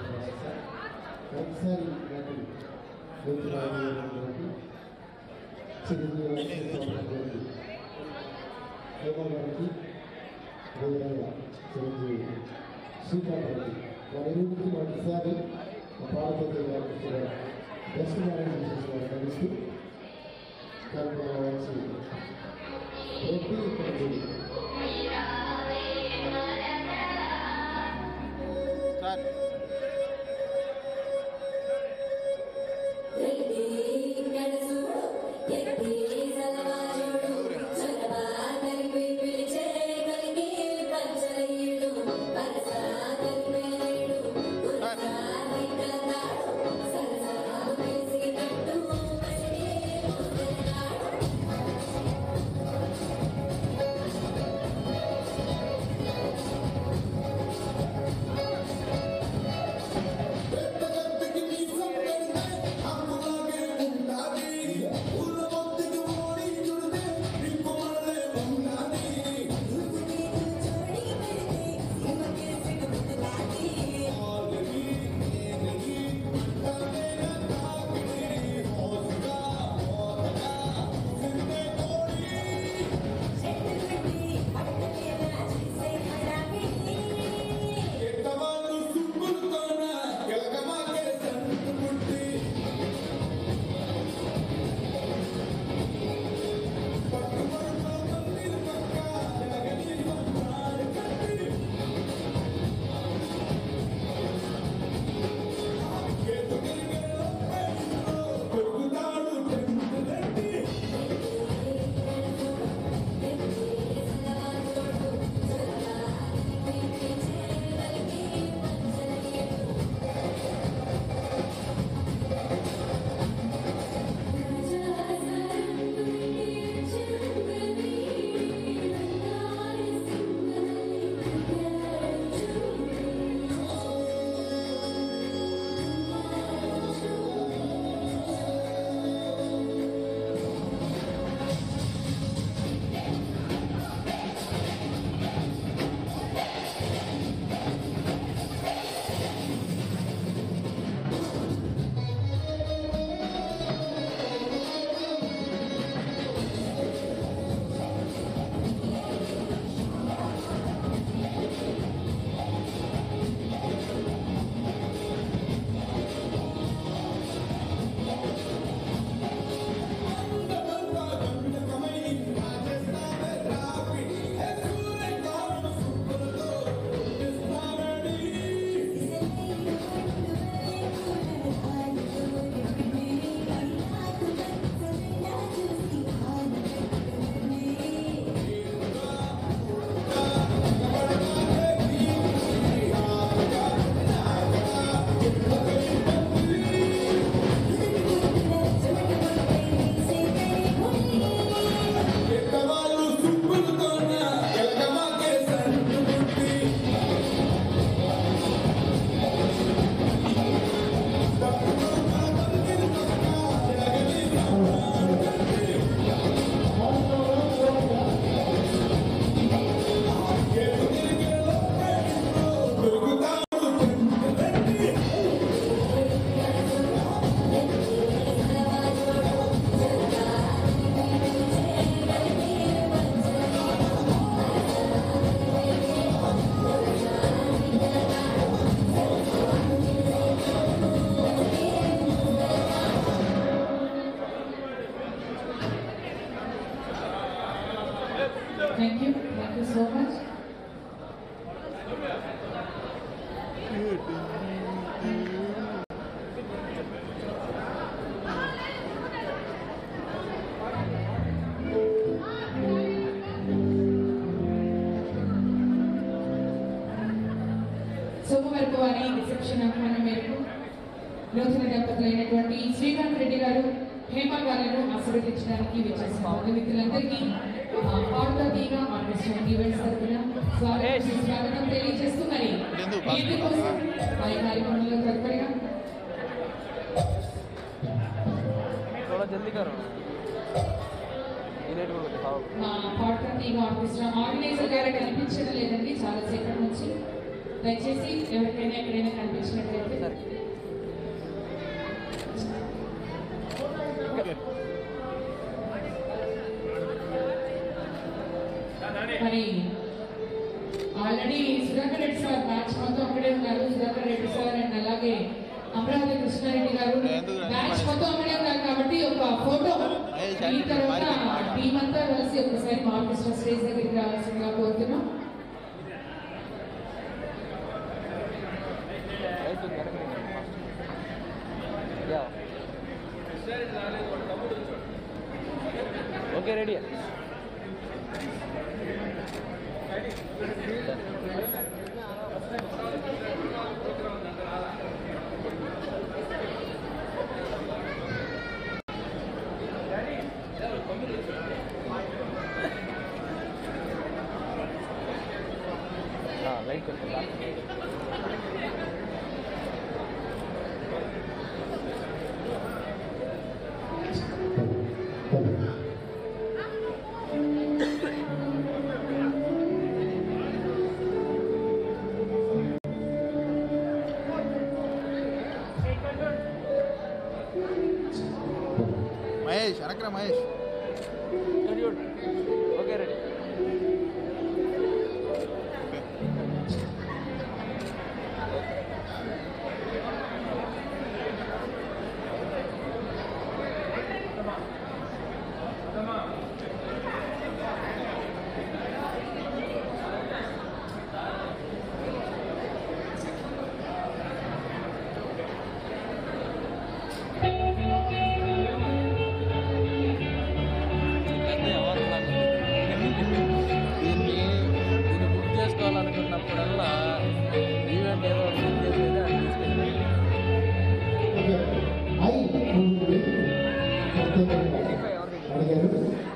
ఒకసారి నాకు గుర్తురాయటువంటి చిరంజీవి గారికి హేమ గారికి వేరేగా చిరంజీవి శ్రీకాంత్ గారికి వారి గురించి ఒకసారి పార్వతీ గారికి కూడా బెస్ట్ మేనేజ్ చేసిన కలిసి కార్యక్రమం వచ్చి రెడ్డి ఇక్కడ సార్ Thank నూతన దంపతులైనటువంటి శ్రీకాంత్ రెడ్డి గారు హేమ గారిను ఆశీర్వదించడానికి విచ్చేసిన బంధుమిత్రులందరికీ ఆ, పాడుతీగా ఆర్కెస్ట్రా ఈవెంట్స్ తరఫున స్వాగతం స్వాగతం తెలియజేస్తూ మరి గీత కోసం పై కార్యక్రమంలో తదుపరిగా थोड़ा जल्दी करो ये लेट हो गया మా పాడుతీగా ఆర్కెస్ట్రా ఆర్గనైజర్ గారు కనిపించడం లేదండి చాలా సేపటి నుంచి దయచేసి ఎవరికైనా ఎక్కడైనా కనిపించినట్లయితే మరి already Sudhakar Reddy sir batch మొత్తం అక్కడే ఉన్నారు సుధాకర్ రెడ్డి సార్ అండ్ అలాగే అమరావతి కృష్ణారెడ్డి గారు బ్యాచ్ మొత్తం అక్కడే ఉన్నారు కాబట్టి ఒక ఫోటో ఈ తర్వాత టీం అంతా కలిసి ఒకసారి మా ఆర్కెస్ట్రా స్టేజ్ దగ్గరికి రావాల్సిందిగా కోరుతున్నాం అవుతుంది వెనక్కి యా ఓకే రెడీ లైట్ కొంచెం మహేష్ అనక్రా మహేష్ రెడీ ఓకే రెడీ పెద్ద ఎవరు నాకు దీన్ని దీన్ని బుక్ చేసుకోవాలనుకున్నప్పుడల్లా ఈవెంట్ ఏదో ఒకటి బుక్ చేసేది అది తీసుకెళ్ళి ఐ ఉంది ప్రత్యేకంగా అడిగారు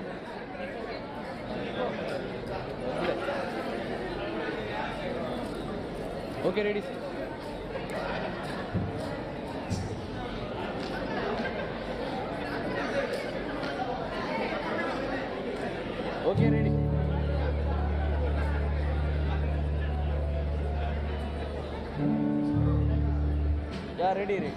okay ready okay ready ya ready ready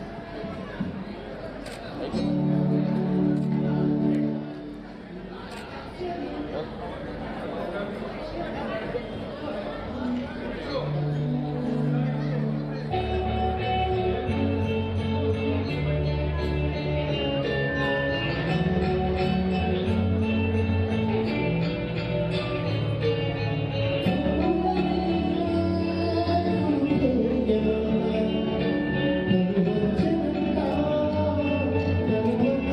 Thank you.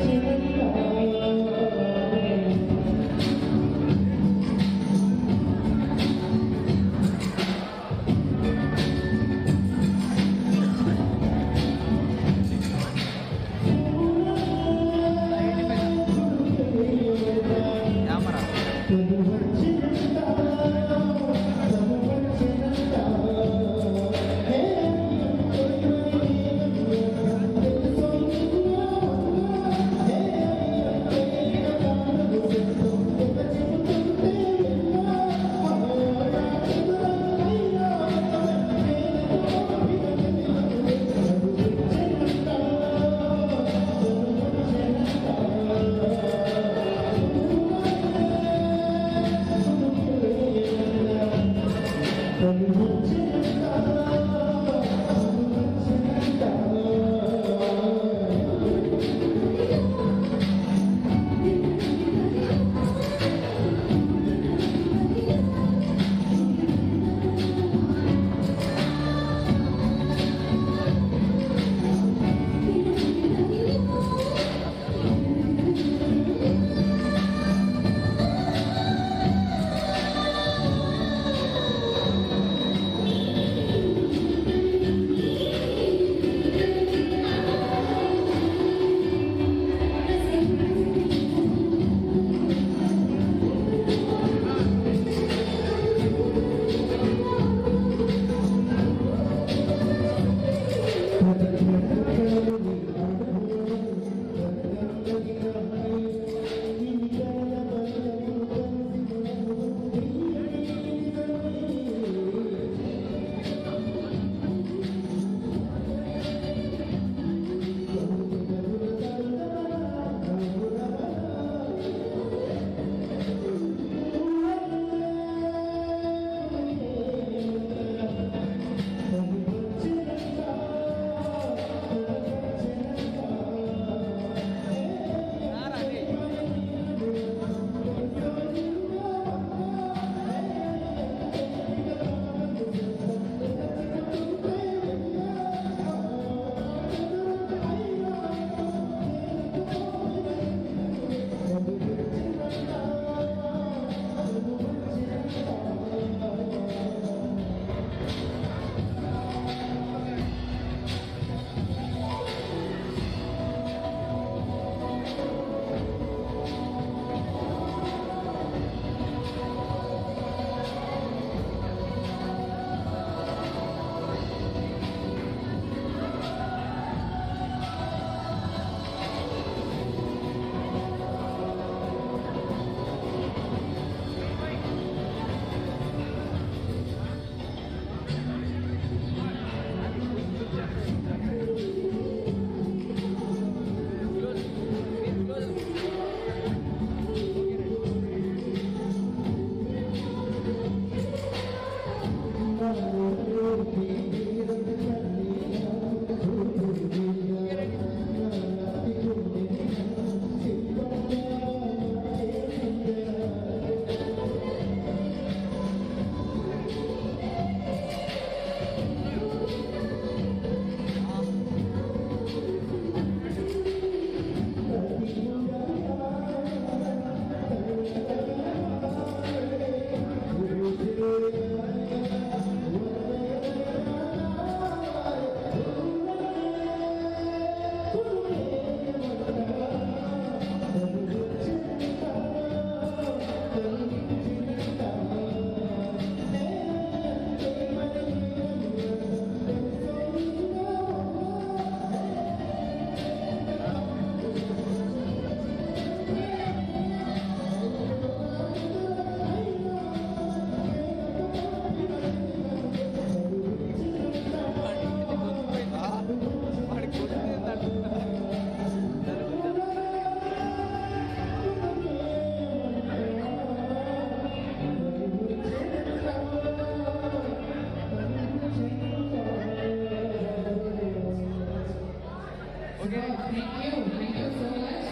Thank you. Thank you so much.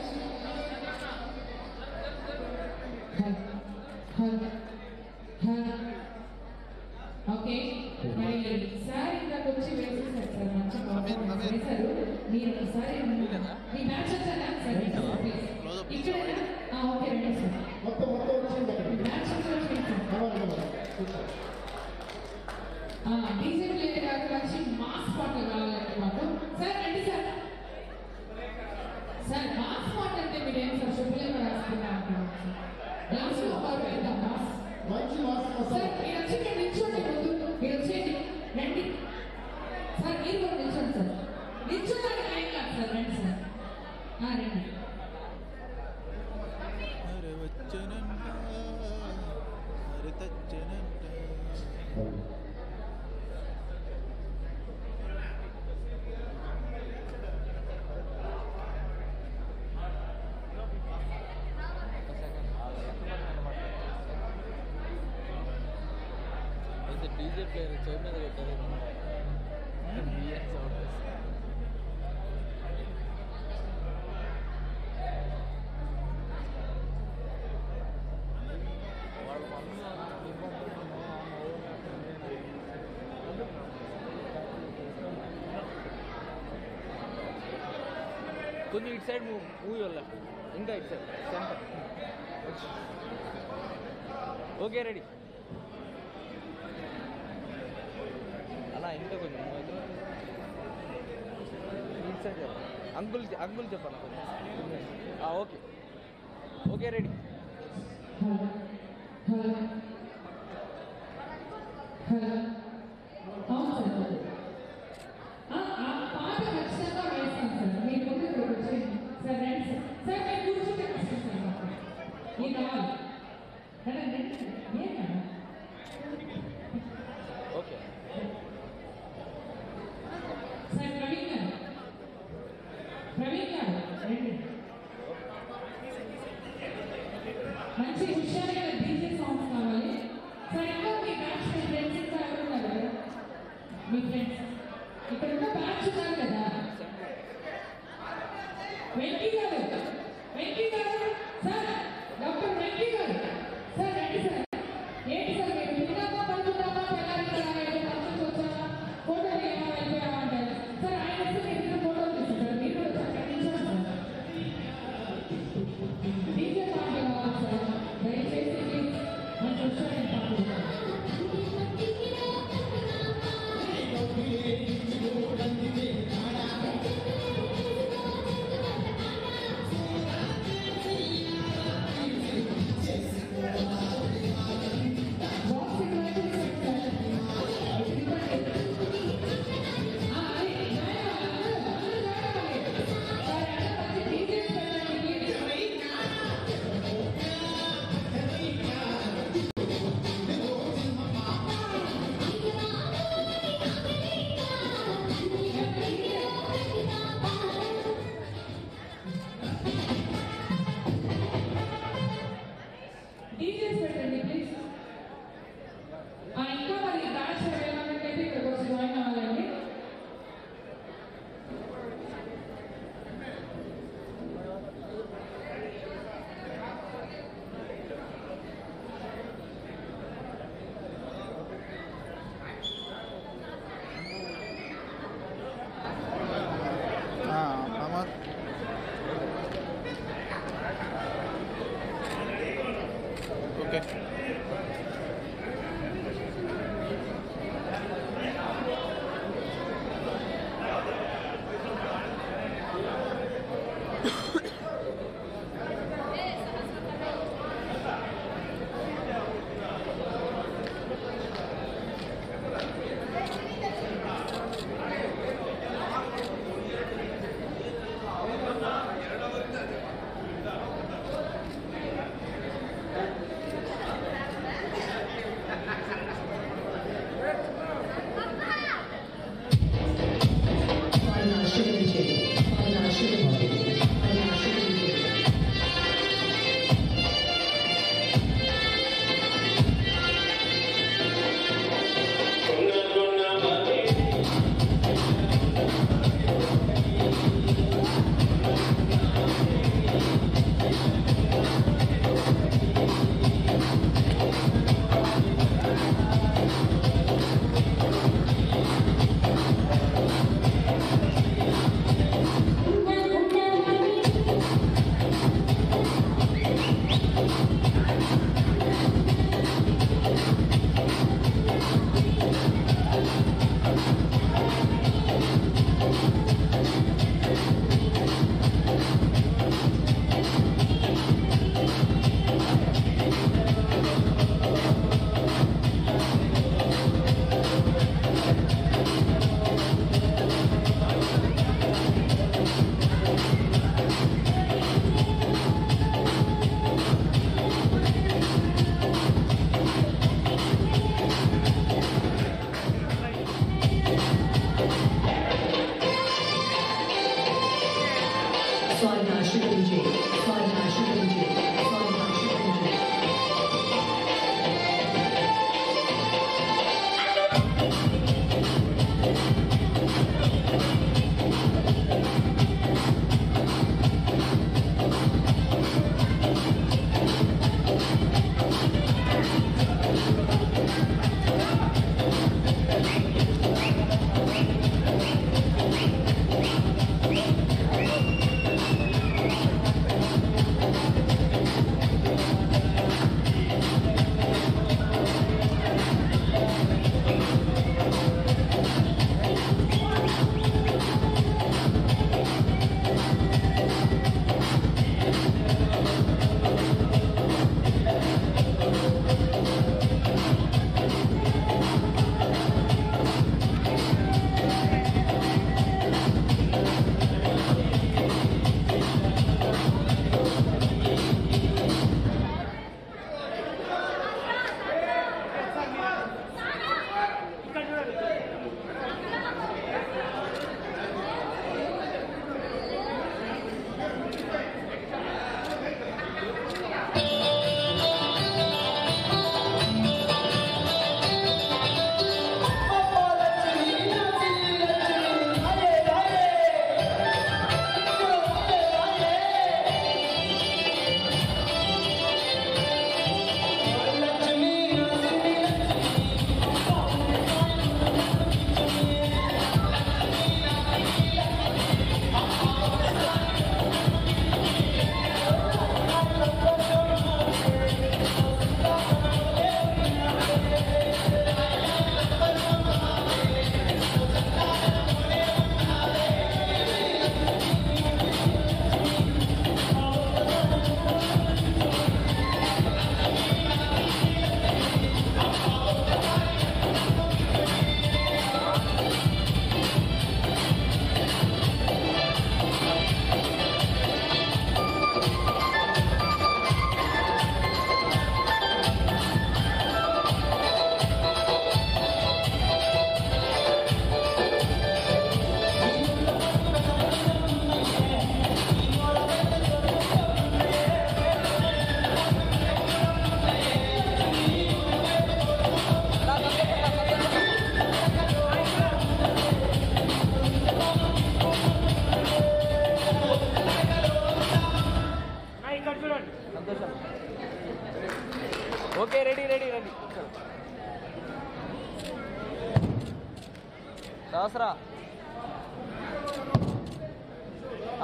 Hug. Hug. Hug. ఓకే మరి సార్ ఇందాక వచ్చి వేసేసారు సార్ మంచి పర్ఫార్మెన్స్ వేశారు మీరు ఒకసారి మీ మ్యాచ్ వచ్చారా సార్ ఇక్కడ ఓకే రండి సార్ మొత్తం మొత్తం వచ్చింది అక్కడ మ్యాచ్ వచ్చింది సార్ కమాన్ కమాన్ కూర్చో డీజే ప్లేయర్ గారు మంచి మాస్ పాటలు కావాలంటే మాకు సార్ రండి సార్ సార్ మాస్ పాట అంటే మీరు ఏం సార్ శుభ్రంగా రాసుకున్నారు లాస్ట్ లో పాట పెడతాం మాస్ మంచి మాస్ సార్ మీరు వచ్చి ఇక్కడ నిల్చోండి ముందు మీరు వచ్చేయండి రండి సార్ మీరు కూడా నిల్చోండి సార్ నిల్చోడానికి ఏం కాదు సార్ రండి సార్ ఆ, రండి అరే వచ్చనంట అరే తచ్చనంట అయితే డీజే ప్లేయర్ చెవి మీద పెట్టారు బిఎన్ సౌండ్ వాళ్ళ మమ్మీ కొంచెం ఇటు సైడ్ మూవ్ మూవ్ వల్ల ఇంకా ఇటు సైడ్ సెంటర్ ఓకే రెడీ అలా ఇంకా కొంచెం మూవ్ అయితే ఇటు సైడ్ చెప్పండి అంకుల్ అంకుల్ చెప్పండి కొంచెం ఆ, okay okay ready hello hello అవును సార్ ఆ, ఆ పాట ఖచ్చితంగా వేస్తాం సార్ మీ ముందు ఇక్కడికి వచ్చేయండి సార్ రండి సార్ సార్ మీరు కూర్చుంటే కష్టం సార్ మాకు. ఈ రావాలి రండి, రండి. ఏం కాదు. ఓకే సార్ ప్రవీణ్ గారు ప్రవీణ్ గారు రండి మంచి హుషారైన డీజే సాంగ్స్ కావాలి సార్ ఇంకా మీ బ్యాచ్ మీ ఫ్రెండ్స్ ఇంకా ఎవరు ఉన్నారు కదా మీ ఫ్రెండ్స్ ఇక్కడ ఉన్న బ్యాచ్ ఉన్నారు కదా వెంకీ గారు వెంకీ గారు సార్ డాక్టర్ వెంకీ గారు సార్ రండి సార్ ఏంటి సార్ మీరు తిన్నామా పడుకున్నామా తెల్లారిందా ఏదో ఫంక్షన్స్ వచ్చామా ఫోటో ఏమో అయిపోయామా అంటారు సార్ ఆయన వస్తే మీరు ఇద్దరు ఫోటోలు తీసుకుంటారు మీరు కూడా వచ్చి అక్కడ నిల్చోండి సార్ డీజే పాటలు కావాలి సార్ దయచేసి ప్లీజ్ మంచి హుషారైన పాటలు బాక్స్ ఇవ్వండి సార్ ఇవ్వండి ఆ, అదే, జాయిన్ అవ్వాలి. అందరూ జాయిన్ అవ్వాలి. సార్, అంటే మంచి డీజేస్ పెట్టండి, ప్లీజ్. డీటెయిల్స్ పెట్టండి ప్లీజ్ ఆ, ఇంకా మరి బ్యాచ్ ఏమన్నట్టయితే ఇక్కడికి వచ్చి జాయిన్ అవ్వాలండి Amar okay Final Shilling Final Shilling Final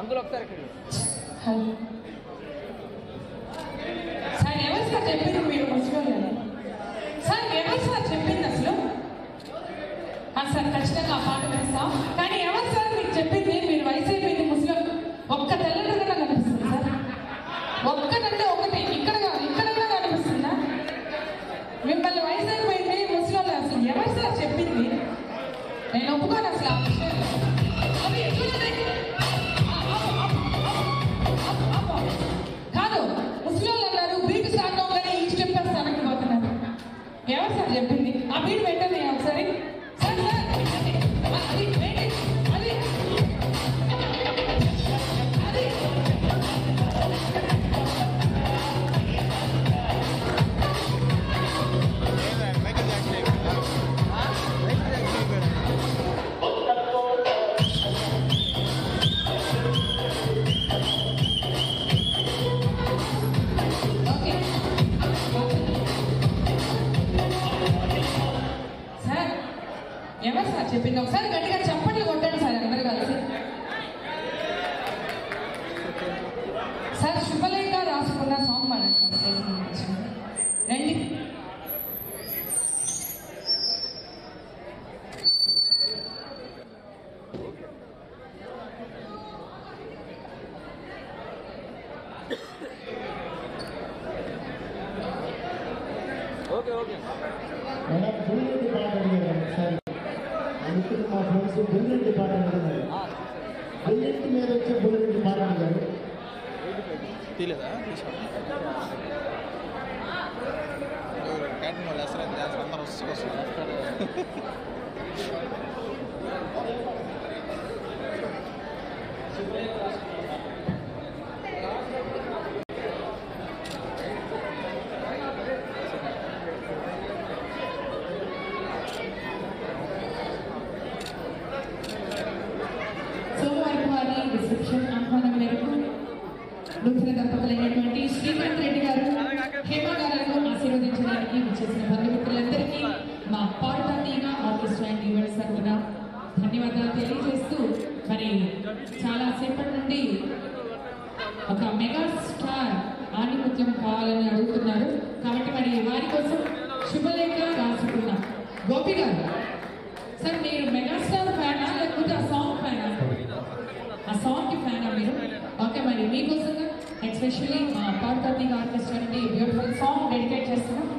uncle ఒకసారి ఇక్కడ హలో సార్ ఎవరు సార్ చెప్పింది మీరు ముసలి సార్ ఎవరు సార్ చెప్పింది అసలు ఆ, సార్ ఖచ్చితంగా ఆ పాట వేస్తాం కానీ ఎవరు సార్ మీకు చెప్పింది మీరు వయసు అయిపోయింది ముసలి ఒక్క తెల్లగా కనిపిస్తుంది సార్ ఒక్కటంటే ఒకటి ఇక్కడ కాదు ఇక్కడ కూడా కనిపిస్తుందా మిమ్మల్ని వయసు అయిపోయింది ముసలి అసలు ఎవరు సార్ చెప్పింది నేను ఒప్పుకోను అసలు ఆ విషయం అది ఎట్లున్నది? కాదు ముస్లింలు అన్నారు బీట్ స్టార్ట్ అవ్వగానే ఈ స్టెప్ వెనక్కి పోతున్నారు ఎవరు సార్ చెప్పింది ఆ బీట్ పెట్టండి ఒకసారి సార్ సార్ అది వేయండి. అది అది మైకల్ జాక్సన్ అయిపోయిందా మైకల్ జాక్సన్ అయిపోయాడు ఓకే సార్ ఎవరు సార్ చెప్పింది ఒకసారి గట్టిగా చప్పట్లు కొట్టండి సార్ అందరు కలిసి సార్ శుభలేఖ రాసుకున్న సాంగ్ పాడండి సార్ స్టేజ్ మీద నుంచి. రండి ఓకే ఓకే మేడం బుల్లెట్ పాట అడిగారు ఒకసారి అందుకు మా ఫ్రెండ్స్ బుల్లెట్ పాట అడిగారు బుల్లెట్ మీద వచ్చే బుల్లెట్ పాట అడిగారు తీలేదా తీసుకో క్యాటన్ వాళ్ళు వేస్తారు అది వేస్తారు అందరూ వస్తారు సోమవారం వారి రిసెప్షన్ ఆహ్వానం మేరకు నూతన దంపతులైనటువంటి శ్రీకాంత్ రెడ్డి గారు హేమ గారులను ఆశీర్వదించడానికి విచ్చేసిన బంధుమిత్రులందరికీ మా పార్టీగా ఆర్కెస్ట్రా అండ్ ఈవెంట్స్ తరఫున ధన్యవాదాలు తెలియజేస్తూ మరి చాలా సేపటి నుండి ఒక మెగా స్టార్ ఆధిపత్యం కావాలని అడుగుతున్నారు కాబట్టి మరి వారి కోసం శుభలేఖ రాసుకున్న గోపి గారు సార్ మీరు మెగాస్టార్ ఫ్యానా లేకపోతే ఆ సాంగ్ ఫ్యానా ఆ సాంగ్ కి ఫ్యానా మీరు ఓకే మరి మీకోసంగా ఎస్పెషల్లీ మా పార్టీ ఆర్కెస్ట్రా నుండి బ్యూటిఫుల్ సాంగ్ డెడికేట్ చేస్తున్నాం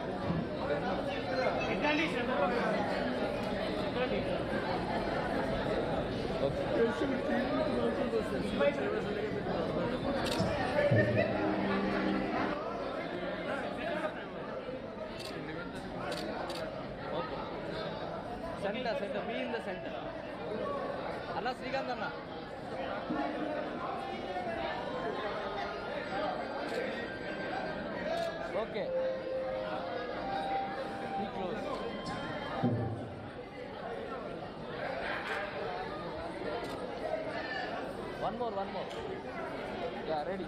సెంటర్ సెంటర్ మీ ఇన్ ద సెంటర్ అన్న శ్రీకాంత్ అన్న okay close one more one more ya ready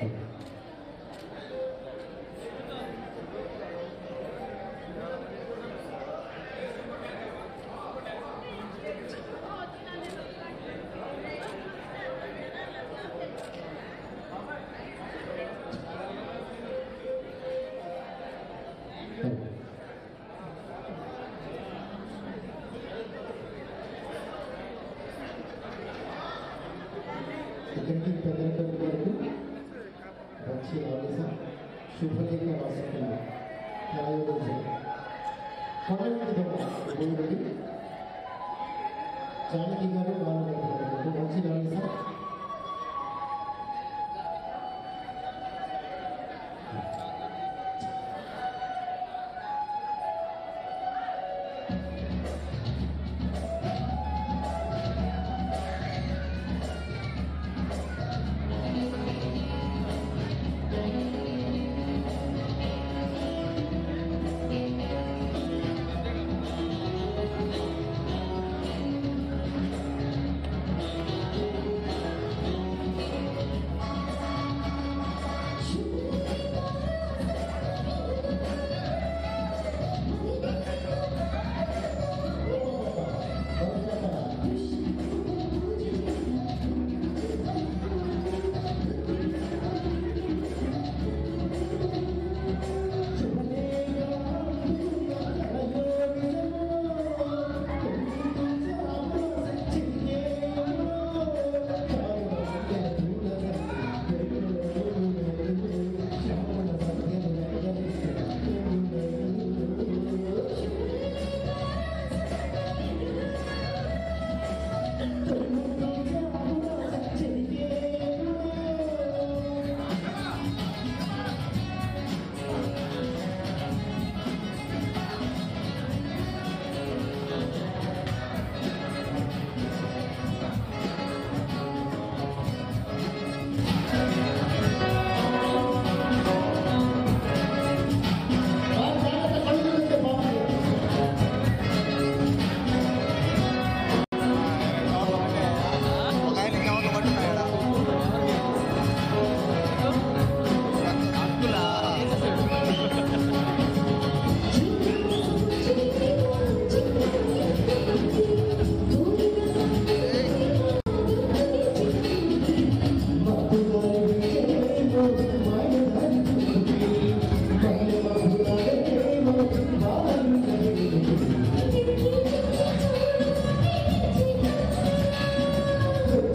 ఇక్కడికి పెద్దలపల్లి వరకు వచ్చి ఆదేశ శుభలేఖ రాసుకున్న న్యాయవాది కొడంటి దేవుడి జానకి గారు బాలగడ్డ మంచి ఆదేశ ఆ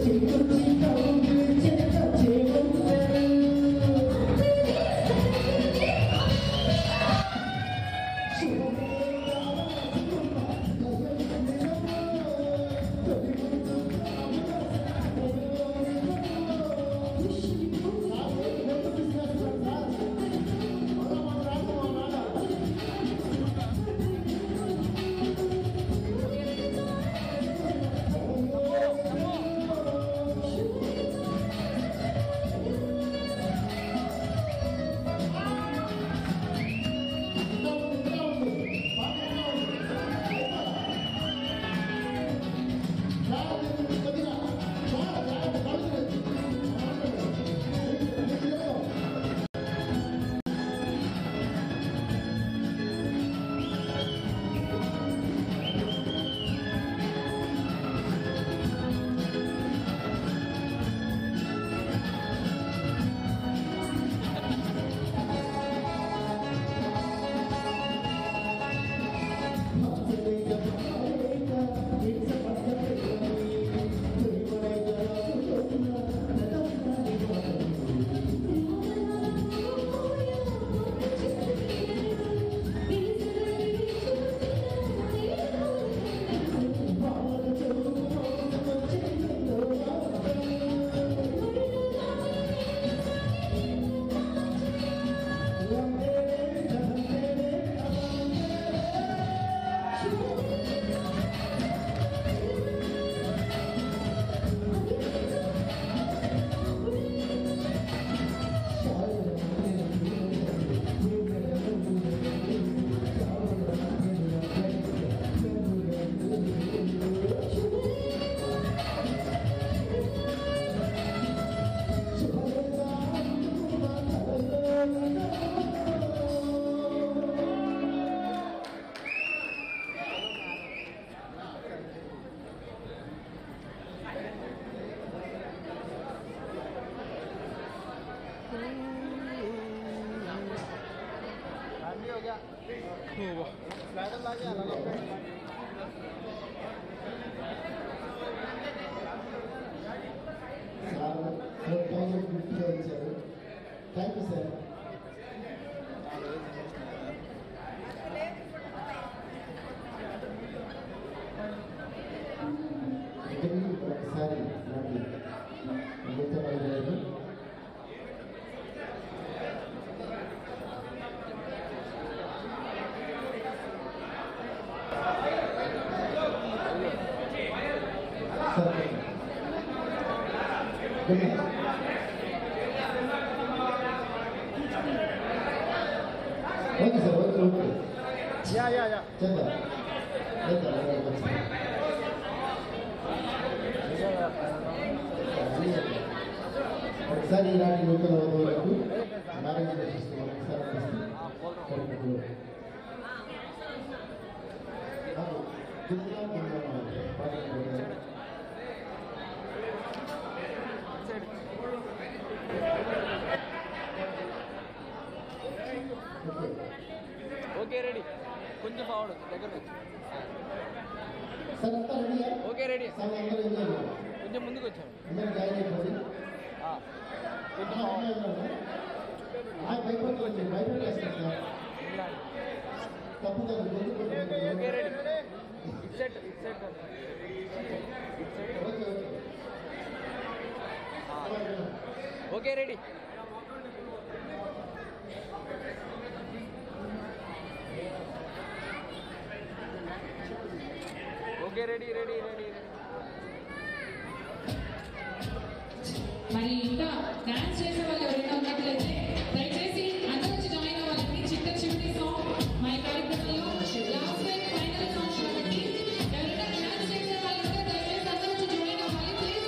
సార్ ఫోర్ థౌసండ్ ఫిఫ్టీగా ఇచ్చారు థ్యాంక్ యూ సార్ ఇక్కడికి ఒకసారి రండి మిగతా వాళ్ళు సరే good night okay sir okay okay ya ya ya చేద్దాం చేద్దాం ఒకసారి ఇలాంటి నూతన వధువులకు మ్యారేజ్ చేస్తున్నాం ఒకసారి ఓకే రెడీ కొంచెం ఫార్వర్డ్ దగ్గర సార్ అంతా రెడీయా ఓకే రెడీ సార్ అందరూ రెడీ కొంచెం ముందుకు వచ్చాము అందరూ జాయిన్ అయిపోయి ఆ, కొంచెం ఆ, forward. అమ్మాయి ఉన్నారా? ఆ, భయపడుతుంది భయపెట్టేస్తాను సార్ ఇలా. తప్పు కదా okay ready it set it set it set okay okay okay ready okay ready ready ready మరి ఇంకా డాన్స్ చేసే వాళ్ళు ఎవరైనా ఉన్నట్లయితే దయచేసి అందరూ వచ్చి జాయిన్ అవ్వాలని చిట్ట చివరి సాంగ్ మా ఈ కార్యక్రమంలో లాస్ట్ అండ్ ఫైనల్ సాంగ్ కాబట్టి ఎవరైనా డాన్స్ చేసే వాళ్ళు ఉంటే దయచేసి అందరూ వచ్చి జాయిన్ అవ్వాలి ప్లీజ్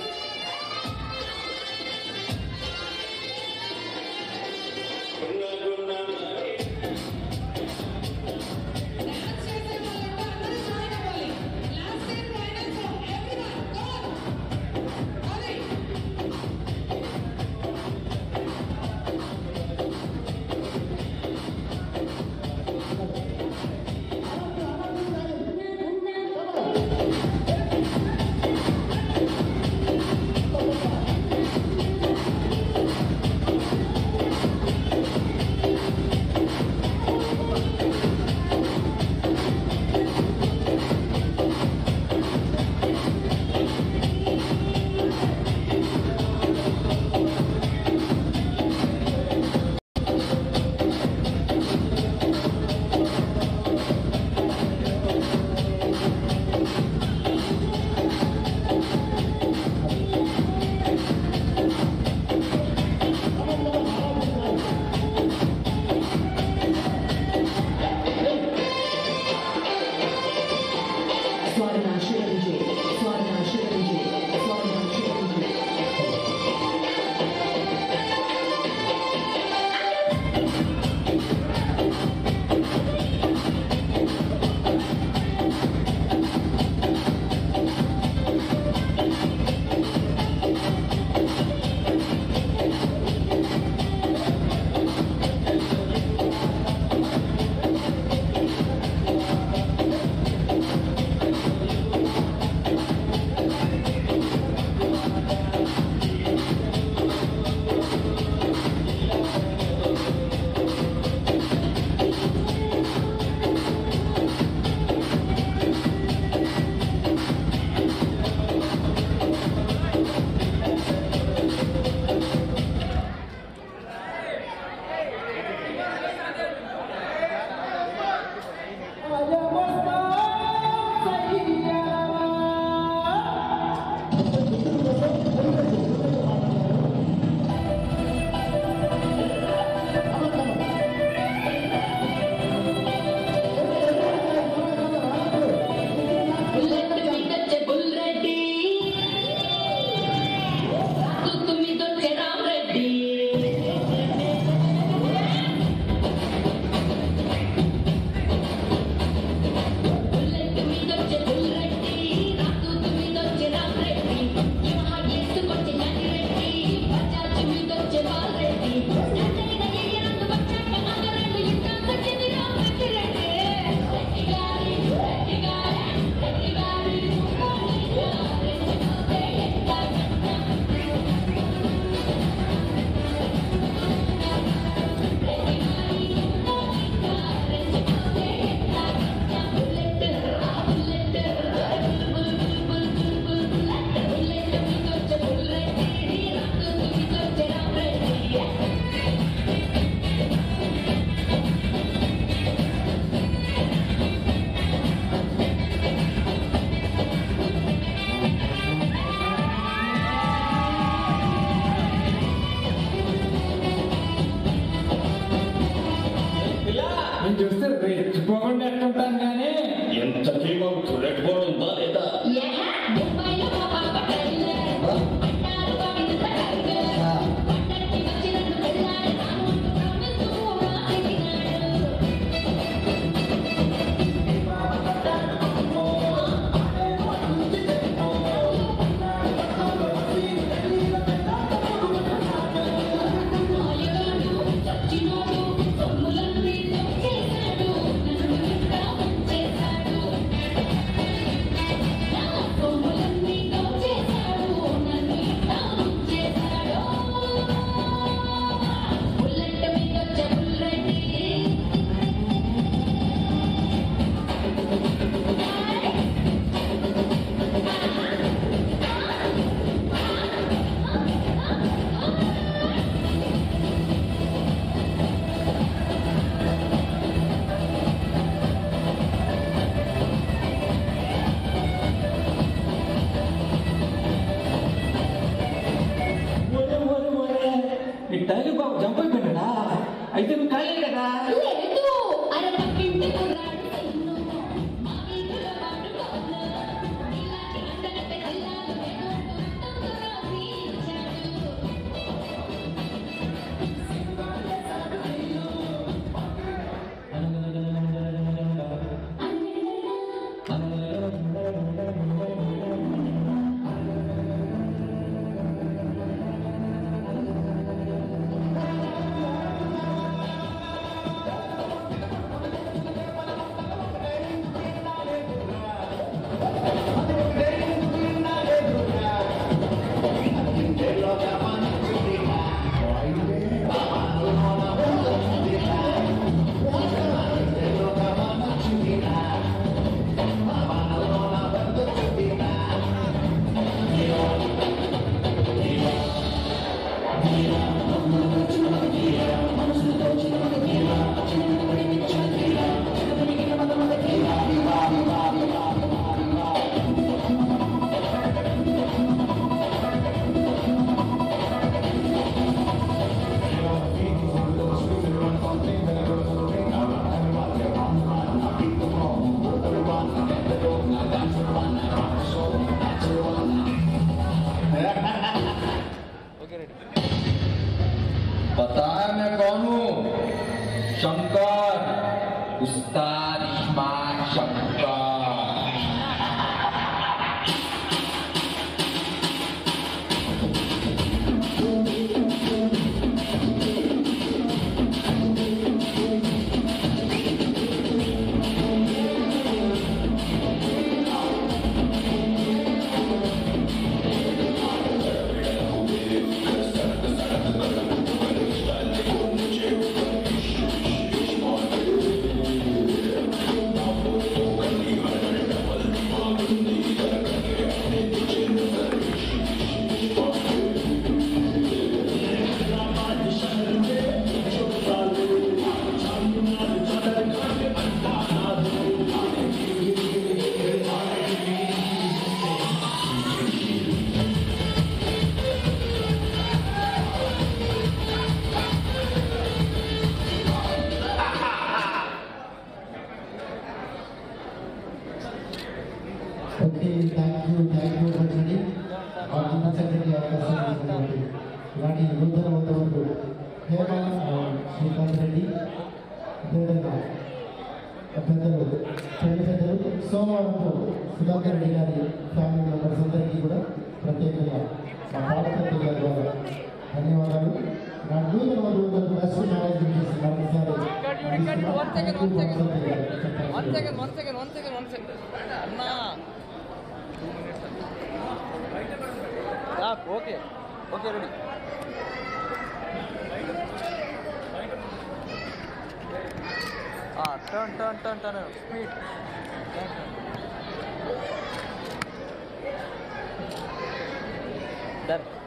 డాన్స్ చేసే వాళ్ళు ఉంటే అందరూ జాయిన్ అవ్వాలి last and final song everyone go all right okay ready पता है मैं कौन हूँ शंकर उस्ताद Ismart Shankar okay thank you thank you very much అండి మాకు ఇంత చక్కటి అవకాశం ఇచ్చినటువంటి ఇలాంటి నూతన ఉద్యోగులు హేమ ఆ, శ్రీకాంత్ రెడ్డి అదేవిధంగా పెద్దలు పెళ్లి పెద్దలు సోమవారంతో సుధాకర్ రెడ్డి గారి ఫ్యామిలీ మెంబర్స్ అందరికీ కూడా ప్రత్యేకంగా మా పాలకత్వ గారి ద్వారా ధన్యవాదాలు నా నూతన ఉద్యోగులకు బెస్ట్ మేనేజ్మెంట్ చేసి మరొకసారి one second one second one చెప్పండి. One second one second one second one second అన్నా two minutes okay okay ready turn turn turn turn speed done